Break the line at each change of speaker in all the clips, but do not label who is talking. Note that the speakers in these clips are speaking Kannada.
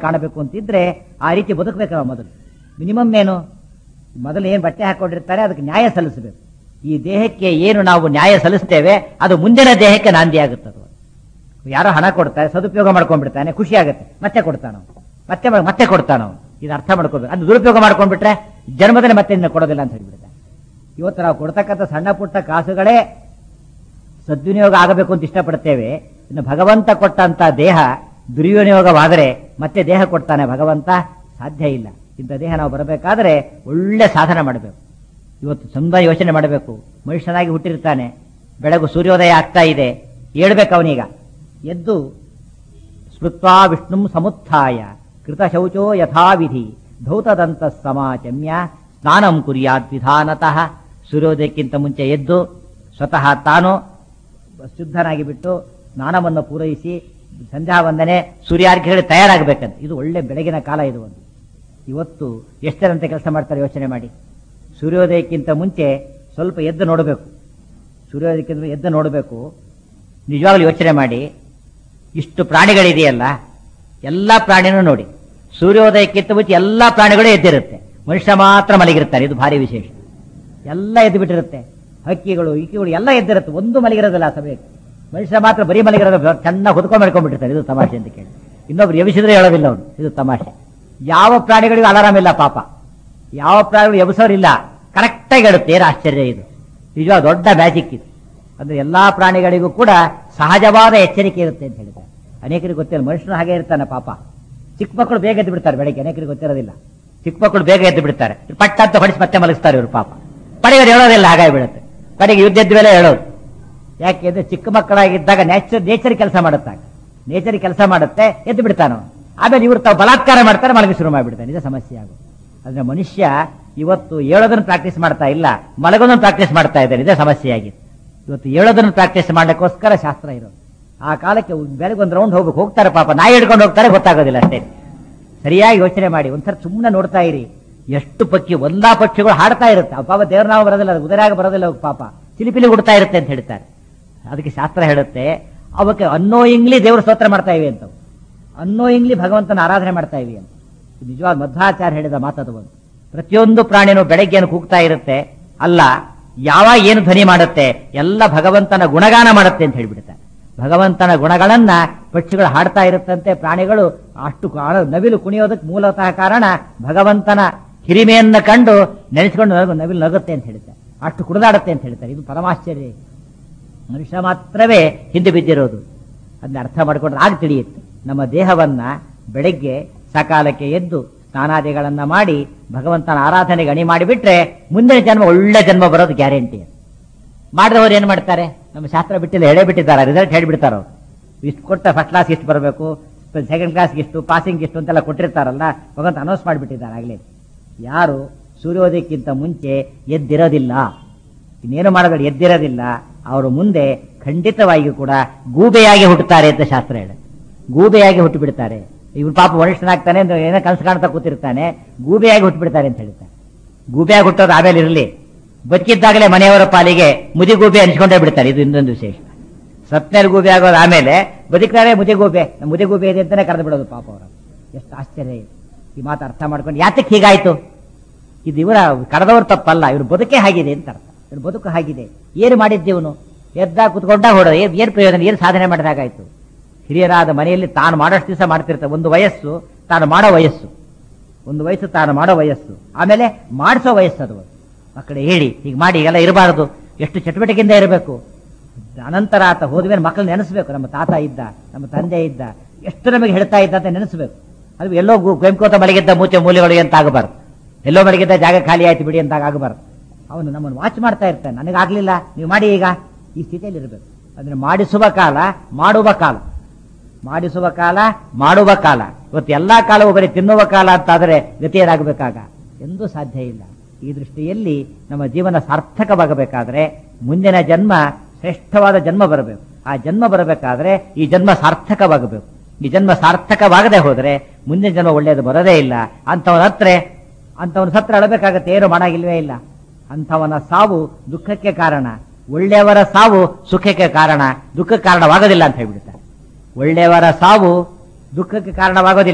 ಕಾಣಬೇಕು ಅಂತಿದ್ರೆ ಆ ರೀತಿ ಬದುಕಬೇಕು ಮೊದಲು ಮಿನಿಮಮ್ ಏನು ಮೊದಲು ಏನು ಬಟ್ಟೆ ಹಾಕೊಂಡಿರ್ತಾರೆ ಅದಕ್ಕೆ ನ್ಯಾಯ ಸಲ್ಲಿಸಬೇಕು ಈ ದೇಹಕ್ಕೆ ಏನು ನಾವು ನ್ಯಾಯ ಸಲ್ಲಿಸ್ತೇವೆ ಅದು ಮುಂದಿನ ದೇಹಕ್ಕೆ ನಾಂದಿ ಆಗುತ್ತೆ ಅದು ಯಾರೋ ಹಣ ಕೊಡ್ತಾರೆ ಸದುಪಯೋಗ ಮಾಡ್ಕೊಂಡ್ಬಿಡ್ತಾನೆ ಖುಷಿ ಆಗುತ್ತೆ ಮತ್ತೆ ಕೊಡ್ತಾನ ಮತ್ತೆ ಮಾಡ್- ಮತ್ತೆ ಕೊಡ್ತಾನ ಇದು ಅರ್ಥ ಮಾಡ್ಕೋಬೇಕು ಅದು ದುರುಪಯೋಗ ಮಾಡ್ಕೊಂಡ್ಬಿಟ್ರೆ ಜನ್ಮದಲ್ಲಿ ಮತ್ತೆ ಇನ್ನು ಕೊಡೋದಿಲ್ಲ ಅಂತ ಹೇಳ್ಬಿಡ್ತಾರೆ ಇವತ್ತು ನಾವು ಕೊಡ್ತಕ್ಕಂಥ ಸಣ್ಣ ಪುಟ್ಟ ಕಾಸುಗಳೇ ಸದ್ವಿನಿಯೋಗ ಆಗಬೇಕು ಅಂತ ಇಷ್ಟಪಡ್ತೇವೆ ಇನ್ನು ಭಗವಂತ ಕೊಟ್ಟಂತ ದೇಹ ದುರ್ವಿನಿಯೋಗವಾದರೆ ಮತ್ತೆ ದೇಹ ಕೊಡ್ತಾನೆ ಭಗವಂತ ಸಾಧ್ಯ ಇಲ್ಲ ಇಂಥ ದೇಹ ನಾವು ಬರಬೇಕಾದ್ರೆ ಒಳ್ಳೆ ಸಾಧನ ಮಾಡಬೇಕು ಇವತ್ತು ತುಂಬ ಯೋಚನೆ ಮಾಡಬೇಕು ಮನುಷ್ಯನಾಗಿ ಹುಟ್ಟಿರ್ತಾನೆ ಬೆಳಗು ಸೂರ್ಯೋದಯ ಆಗ್ತಾ ಇದೆ ಹೇಳ್ಬೇಕು ಅವನೀಗ ಎದ್ದು ಸ್ಮೃತ್ವಾ ವಿಷ್ಣು ಸಮುತ್ಥಾಯ ಕೃತ ಶೌಚೋ ಯಥಾವಿಧಿ ಧೌತದಂತ ಸಮಾಚಮ್ಯ ಸ್ನಾನಂ ಕುರ್ಯಾದ್ ವಿಧಾನತಃ ಸೂರ್ಯೋದಯಕ್ಕಿಂತ ಮುಂಚೆ ಎದ್ದು ಸ್ವತಃ ತಾನು ಶುದ್ಧನಾಗಿ ಬಿಟ್ಟು ಸ್ನಾನವನ್ನು ಪೂರೈಸಿ ಸಂಧ್ಯಾ ವಂದನೆ ಸೂರ್ಯಾರ್ಘ್ಯಗಳಿಗೆ ತಯಾರಾಗಬೇಕಂತ ಇದು ಒಳ್ಳೆ ಬೆಳಗಿನ ಕಾಲ ಇದು ಒಂದು ಇವತ್ತು ಎಷ್ಟರಂತೆ ಕೆಲಸ ಮಾಡ್ತಾರೆ ಯೋಚನೆ ಮಾಡಿ ಸೂರ್ಯೋದಯಕ್ಕಿಂತ ಮುಂಚೆ ಸ್ವಲ್ಪ ಎದ್ದು ನೋಡಬೇಕು ಸೂರ್ಯೋದಯಕ್ಕಿಂತ ಎದ್ದು ನೋಡಬೇಕು ನಿಜವಾಗ್ಲೂ ಯೋಚನೆ ಮಾಡಿ ಇಷ್ಟು ಪ್ರಾಣಿಗಳಿದೆಯಲ್ಲ ಎಲ್ಲ ಪ್ರಾಣಿನೂ ನೋಡಿ ಸೂರ್ಯೋದಯಕ್ಕಿಂತ ಮುಂಚೆ ಎಲ್ಲ ಪ್ರಾಣಿಗಳು ಎದ್ದಿರುತ್ತೆ ಮನುಷ್ಯ ಮಾತ್ರ ಮಲಗಿರ್ತಾರೆ ಇದು ಭಾರಿ ವಿಶೇಷ ಎಲ್ಲ ಎದ್ದು ಬಿಟ್ಟಿರುತ್ತೆ ಹಕ್ಕಿಗಳು ಇಕ್ಕಿಗಳು ಎಲ್ಲ ಎದ್ದಿರುತ್ತೆ ಒಂದು ಮಲಗಿರೋದಿಲ್ಲ ಆ ಸಮಯಕ್ಕೆ ಮನುಷ್ಯ ಮಾತ್ರ ಬರೀ ಮಲಗಿರೋದು ಚೆನ್ನಾಗಿ ಹೊದ್ಕೊಂಡು ಮಾಡ್ಕೊಂಡ್ಬಿಟ್ಟಿರ್ತಾರೆ ಇದು ತಮಾಷೆ ಅಂತ ಕೇಳಿ ಇನ್ನೊಬ್ರು ಎಬಿಸಿದ್ರೆ ಹೇಳೋದಿಲ್ಲ ಅವನು ಇದು ತಮಾಷೆ ಯಾವ ಪ್ರಾಣಿಗಳಿಗೂ ಅಲಾರಾಮ್ ಇಲ್ಲ ಪಾಪ ಯಾವ ಪ್ರಾಣಿಗಳು ಎಬ್ಸೋರಿಲ್ಲ ಕರೆಕ್ಟಾಗಿ ಹೇಳುತ್ತೆ ಏನು ಆಶ್ಚರ್ಯ ಇದು ನಿಜವಾಗ ದೊಡ್ಡ ಮ್ಯಾಜಿಕ್ ಇದು ಅಂದ್ರೆ ಎಲ್ಲಾ ಪ್ರಾಣಿಗಳಿಗೂ ಕೂಡ ಸಹಜವಾದ ಎಚ್ಚರಿಕೆ ಇರುತ್ತೆ ಅಂತ ಹೇಳಿದ್ದಾರೆ ಅನೇಕರಿಗೆ ಗೊತ್ತಿಲ್ಲ ಮನುಷ್ಯನು ಹಾಗೆ ಇರ್ತಾನೆ ಪಾಪ ಚಿಕ್ಕ ಮಕ್ಕಳು ಬೇಗ ಎದ್ದು ಬಿಡ್ತಾರೆ ಬೆಳಗ್ಗೆ ಅನೇಕರಿಗೆ ಗೊತ್ತಿರೋದಿಲ್ಲ ಚಿಕ್ಕ ಮಕ್ಕಳು ಬೇಗ ಎದ್ದು ಬಿಡ್ತಾರೆ ಪಟ್ಟ ಅಂತ ಹೊಡಿಸಿ ಮತ್ತೆ ಮಲಗಿಸ್ತಾರೆ ಇವರು ಪಾಪ ಪಡೆಯವರು ಹೇಳೋದಿಲ್ಲ ಹಾಗಾಗಿ ಬಿಡುತ್ತೆ ಕಡೆಗೆ ಯುದ್ಧ ಎದ್ದ ಮೇಲೆ ಹೇಳೋದು ಯಾಕೆ ಅಂದ್ರೆ ಚಿಕ್ಕ ಮಕ್ಕಳಾಗಿದ್ದಾಗ ನ್ಯಾಚರ್ ನೇಚರ್ ಕೆಲಸ ಮಾಡುತ್ತಾಗ ನೇಚರ್ ಕೆಲಸ ಮಾಡುತ್ತೆ ಎದ್ದು ಬಿಡ್ತಾನ ಆಮೇಲೆ ಇವರು ತಾವು ಬಲಾತ್ಕಾರ ಮಾಡ್ತಾರೆ ಮಲಗಿ ಶುರು ಮಾಡಿಬಿಡ್ತಾನೆ ಇದು ಸಮಸ್ಯೆ ಆಗೋದು ಅಂದ್ರೆ ಮನುಷ್ಯ ಇವತ್ತು ಹೇಳೋದನ್ನು ಪ್ರಾಕ್ಟೀಸ್ ಮಾಡ್ತಾ ಇಲ್ಲ ಮಲಗೋದನ್ನು ಪ್ರಾಕ್ಟೀಸ್ ಮಾಡ್ತಾ ಇದ್ದಾನೆ ಇದೇ ಸಮಸ್ಯೆ ಆಗಿದೆ ಇವತ್ತು ಹೇಳೋದನ್ನು ಪ್ರಾಕ್ಟೀಸ್ ಮಾಡ್ಲಿಕ್ಕೋಸ್ಕರ ಶಾಸ್ತ್ರ ಇರೋದು ಆ ಕಾಲಕ್ಕೆ ಬೆಳಗ್ಗೆ ಒಂದು ರೌಂಡ್ ಹೋಗ್ಬೇಕು ಹೋಗ್ತಾರೆ ಪಾಪ ನಾಯಿ ಹಿಡ್ಕೊಂಡು ಹೋಗ್ತಾರೆ ಗೊತ್ತಾಗೋದಿಲ್ಲ ಅಷ್ಟೇ ಸರಿಯಾಗಿ ಯೋಚನೆ ಮಾಡಿ ಒಂದ್ಸರಿ ಸುಮ್ಮನೆ ನೋಡ್ತಾ ಇರಿ ಎಷ್ಟು ಪಕ್ಷಿ ಒಂದಾ ಪಕ್ಷಿಗಳು ಹಾಡ್ತಾ ಇರುತ್ತೆ ಆ ಪಾಪ ದೇವ್ರ ನಾವು ಬರೋದಿಲ್ಲ ಅದು ಉದರಾಗ ಬರೋದಿಲ್ಲ ಅವ್ಕೆ ಪಾಪ ಚಿಲಿಪಿಲಿ ಉಡ್ತಾ ಇರುತ್ತೆ ಅಂತ ಹೇಳ್ತಾರೆ ಅದಕ್ಕೆ ಶಾಸ್ತ್ರ ಹೇಳುತ್ತೆ ಅವಕ್ಕೆ ಅನ್ನೋಯಿಂಗ್ಲಿ ದೇವ್ರ ಸ್ತೋತ್ರ ಮಾಡ್ತಾ ಇವೆ ಅಂತ ಅನ್ನೋಯಿಂಗ್ಲಿ ಭಗವಂತನ ಆರಾಧನೆ ಮಾಡ್ತಾ ಇವೆ ಅಂತ ಇದು ನಿಜವಾದ ಮಧ್ವಾಚಾರ್ಯ ಹೇಳಿದ ಮಾತದು ಒಂದು ಪ್ರತಿಯೊಂದು ಪ್ರಾಣಿನೂ ಬೆಳಗ್ಗೆ ಏನು ಕೂಗ್ತಾ ಇರುತ್ತೆ ಅಲ್ಲ ಯಾವಾಗ ಏನು ಧ್ವನಿ ಮಾಡುತ್ತೆ ಎಲ್ಲ ಭಗವಂತನ ಗುಣಗಾನ ಮಾಡುತ್ತೆ ಅಂತ ಹೇಳ್ಬಿಡ್ತಾರೆ ಭಗವಂತನ ಗುಣಗಳನ್ನ ಪಕ್ಷಿಗಳು ಹಾಡ್ತಾ ಇರುತ್ತಂತೆ ಪ್ರಾಣಿಗಳು ಅಷ್ಟು ಕಾ- ನವಿಲು ಕುಣಿಯೋದಕ್ಕೆ ಮೂಲತಃ ಕಾರಣ ಭಗವಂತನ ಹಿರಿಮೆಯನ್ನ ಕಂಡು ನೆನೆಸ್ಕೊಂಡು ನಗು- ನವಿಲು ನಗುತ್ತೆ ಅಂತ ಹೇಳ್ತಾರೆ ಅಷ್ಟು ಕುಡಿದಾಡುತ್ತೆ ಅಂತ ಹೇಳ್ತಾರೆ ಇದು ಪರಮಾಶ್ಚರ್ಯ ಮನುಷ್ಯ ಮಾತ್ರವೇ ಹಿಂದೆ ಬಿದ್ದಿರೋದು ಅದನ್ನ ಅರ್ಥ ಮಾಡಿಕೊಂಡ್ರೆ ಆಗ ತಿಳಿಯುತ್ತೆ ನಮ್ಮ ದೇಹವನ್ನ ಬೆಳಗ್ಗೆ ಸಕಾಲಕ್ಕೆ ಎದ್ದು ಸ್ನಾನಾದಿಗಳನ್ನ ಮಾಡಿ ಭಗವಂತನ ಆರಾಧನೆಗೆ ಅಣಿ ಮಾಡಿಬಿಟ್ರೆ ಮುಂದಿನ ಜನ್ಮ ಒಳ್ಳೆ ಜನ್ಮ ಬರೋದು ಗ್ಯಾರಂಟಿ ಮಾಡಿದವರು ಏನ್ ಮಾಡ್ತಾರೆ ನಮ್ಮ ಶಾಸ್ತ್ರ ಬಿಟ್ಟಿಲ್ಲ ಹೇಳೇ ಬಿಟ್ಟಿದ್ದಾರೆ ರಿಸಲ್ಟ್ ಹೇಳಿಬಿಡ್ತಾರ ಅವ್ರು ಇಷ್ಟು ಕೊಟ್ಟ ಫಸ್ಟ್ ಕ್ಲಾಸ್ ಇಷ್ಟು ಬರಬೇಕು ಸೆಕೆಂಡ್ ಕ್ಲಾಸ್ ಇಷ್ಟು ಪಾಸಿಂಗ್ ಇಷ್ಟು ಅಂತೆಲ್ಲ ಕೊಟ್ಟಿರ್ತಾರಲ್ಲ ಭಗವಂತ ಅನೌನ್ಸ್ ಮಾಡಿಬಿಟ್ಟಿದ್ದಾರೆ ಆಗ್ಲೇ ಯಾರು ಸೂರ್ಯೋದಯಕ್ಕಿಂತ ಮುಂಚೆ ಎದ್ದಿರೋದಿಲ್ಲ ಇನ್ನೇನು ಮಾಡೋದು ಎದ್ದಿರೋದಿಲ್ಲ ಅವರು ಮುಂದೆ ಖಂಡಿತವಾಗಿಯೂ ಕೂಡ ಗೂಬೆಯಾಗಿ ಹುಟ್ಟುತ್ತಾರೆ ಅಂತ ಶಾಸ್ತ್ರ ಹೇಳುತ್ತೆ ಗೂಬೆಯಾಗಿ ಹುಟ್ಟು ಬಿಡ್ತಾರೆ ಇವ್ರು ಪಾಪ ಮನುಷ್ಯನಾಗ್ತಾನೆ ಅಂದ್ರೆ ಏನೋ ಕನಸು ಕಾಣ್ತಾ ಕೂತಿರ್ತಾನೆ ಗೂಬೆಯಾಗಿ ಹುಟ್ಟು ಬಿಡ್ತಾರೆ ಅಂತ ಹೇಳ್ತಾರೆ ಗೂಬೆಯಾಗಿ ಹುಟ್ಟೋದು ಆಮೇಲೆ ಇರಲಿ ಬದುಕಿದ್ದಾಗಲೇ ಮನೆಯವರ ಪಾಲಿಗೆ ಮುದಿ ಗೂಬೆ ಅನಿಸ್ಕೊಂಡೇ ಬಿಡ್ತಾರೆ ಇದು ಇನ್ನೊಂದು ವಿಶೇಷ ಸತ್ನೇಲ್ ಗೂಬೆ ಆಗೋದು ಆಮೇಲೆ ಬದುಕ್ತಾರೆ ಮುದಿ ಗೂಬೆ ಮುದಿ ಗೂಬೆ ಇದೆ ಅಂತಾನೆ ಕರೆದು ಬಿಡೋದು ಪಾಪ ಅವರು ಎಷ್ಟು ಆಶ್ಚರ್ಯ ಇದೆ ಈ ಮಾತು ಅರ್ಥ ಮಾಡ್ಕೊಂಡು ಯಾತಕ್ಕೆ ಹೀಗಾಯ್ತು ಇದು ಇವರ ಕರೆದವ್ರ ತಪ್ಪಲ್ಲ ಇವ್ರ ಬದುಕೆ ಆಗಿದೆ ಅಂತ ಅರ್ಥ ಇವ್ರ ಬದುಕು ಆಗಿದೆ ಏನು ಮಾಡಿದ್ದೀವನು ಎದ್ದ ಕುತ್ಕೊಂಡ ಹೊಡೋದು ಏನ್ ಏನ್ ಪ್ರಯೋಜನ ಏನು ಸಾಧನೆ ಮಾಡಿದಾಗಾಯ್ತು ಹಿರಿಯರಾದ ಮನೆಯಲ್ಲಿ ತಾನು ಮಾಡೋಷ್ಟು ದಿವಸ ಮಾಡ್ತಿರ್ತಾರೆ ಒಂದು ವಯಸ್ಸು ತಾನು ಮಾಡೋ ವಯಸ್ಸು ಒಂದು ವಯಸ್ಸು ತಾನು ಮಾಡೋ ವಯಸ್ಸು ಆಮೇಲೆ ಮಾಡಿಸೋ ವಯಸ್ಸು ಅದು ಮಕ್ಕಳು ಹೇಳಿ ಹೀಗೆ ಮಾಡಿ ಎಲ್ಲ ಇರಬಾರದು ಎಷ್ಟು ಚಟುವಟಿಕೆಯಿಂದ ಇರಬೇಕು ಅನಂತರ ಆತ ಹೋದ್ಮೇಲೆ ಮಕ್ಕಳು ನೆನೆಸ್ಬೇಕು ನಮ್ಮ ತಾತ ಇದ್ದ ನಮ್ಮ ತಂದೆ ಇದ್ದ ಎಷ್ಟು ನಮಗೆ ಹೇಳ್ತಾ ಇದ್ದ ಅಂತ ನೆನೆಸ್ಬೇಕು ಅದು ಎಲ್ಲೋ ಗು- ಗೋಮ್ಕೋತ ಮಲಗಿದ್ದ ಮೂಚೆ ಮೂಲೆಗಳಿಗೆ ಅಂತ ಆಗಬಾರ್ದು ಎಲ್ಲೋ ಮಲಗಿದ್ದ ಜಾಗ ಖಾಲಿ ಆಯ್ತು ಬಿಡಿ ಅಂತ ಆಗಬಾರ್ದು ಅವನು ನಮ್ಮನ್ನು ವಾಚ್ ಮಾಡ್ತಾ ಇರ್ತಾನೆ ನನಗಾಗ್ಲಿಲ್ಲ ನೀವು ಮಾಡಿ ಈಗ ಈ ಸ್ಥಿತಿಯಲ್ಲಿ ಇರಬೇಕು ಅಂದ್ರೆ ಮಾಡಿಸುವ ಕಾಲ ಮಾಡುವ ಕಾಲ ಮಾಡಿಸುವ ಕಾಲ ಮಾಡುವ ಕಾಲ ಇವತ್ತು ಎಲ್ಲಾ ಕಾಲವೂ ಬರೀ ತಿನ್ನುವ ಕಾಲ ಅಂತಾದರೆ ಗತಿಯರಾಗಬೇಕಾಗ ಎಂದೂ ಸಾಧ್ಯ ಇಲ್ಲ ಈ ದೃಷ್ಟಿಯಲ್ಲಿ ನಮ್ಮ ಜೀವನ ಸಾರ್ಥಕವಾಗಬೇಕಾದ್ರೆ ಮುಂದಿನ ಜನ್ಮ ಶ್ರೇಷ್ಠವಾದ ಜನ್ಮ ಬರಬೇಕು ಆ ಜನ್ಮ ಬರಬೇಕಾದ್ರೆ ಈ ಜನ್ಮ ಸಾರ್ಥಕವಾಗಬೇಕು ಈ ಜನ್ಮ ಸಾರ್ಥಕವಾಗದೆ ಹೋದ್ರೆ ಮುಂದಿನ ಜನ್ಮ ಒಳ್ಳೆಯದು ಬರೋದೇ ಇಲ್ಲ ಅಂತವನ ಹತ್ರ ಅಂತವನ ಸತ್ರ ಅಳಬೇಕಾಗತ್ತೆ ಏನು ಮಾಡಾಗಿಲ್ವೇ ಇಲ್ಲ ಅಂಥವನ ಸಾವು ದುಃಖಕ್ಕೆ ಕಾರಣ ಒಳ್ಳೆಯವರ ಸಾವು ಸುಖಕ್ಕೆ ಕಾರಣ ದುಃಖಕ್ಕೆ ಕಾರಣವಾಗೋದಿಲ್ಲ ಅಂತ ಹೇಳ್ಬಿಡ್ತಾರೆ ಒಳ್ಳೆಯವರ ಸಾವು ದುಃಖಕ್ಕೆ ಕಾರಣವಾಗೋದಿಲ್ಲ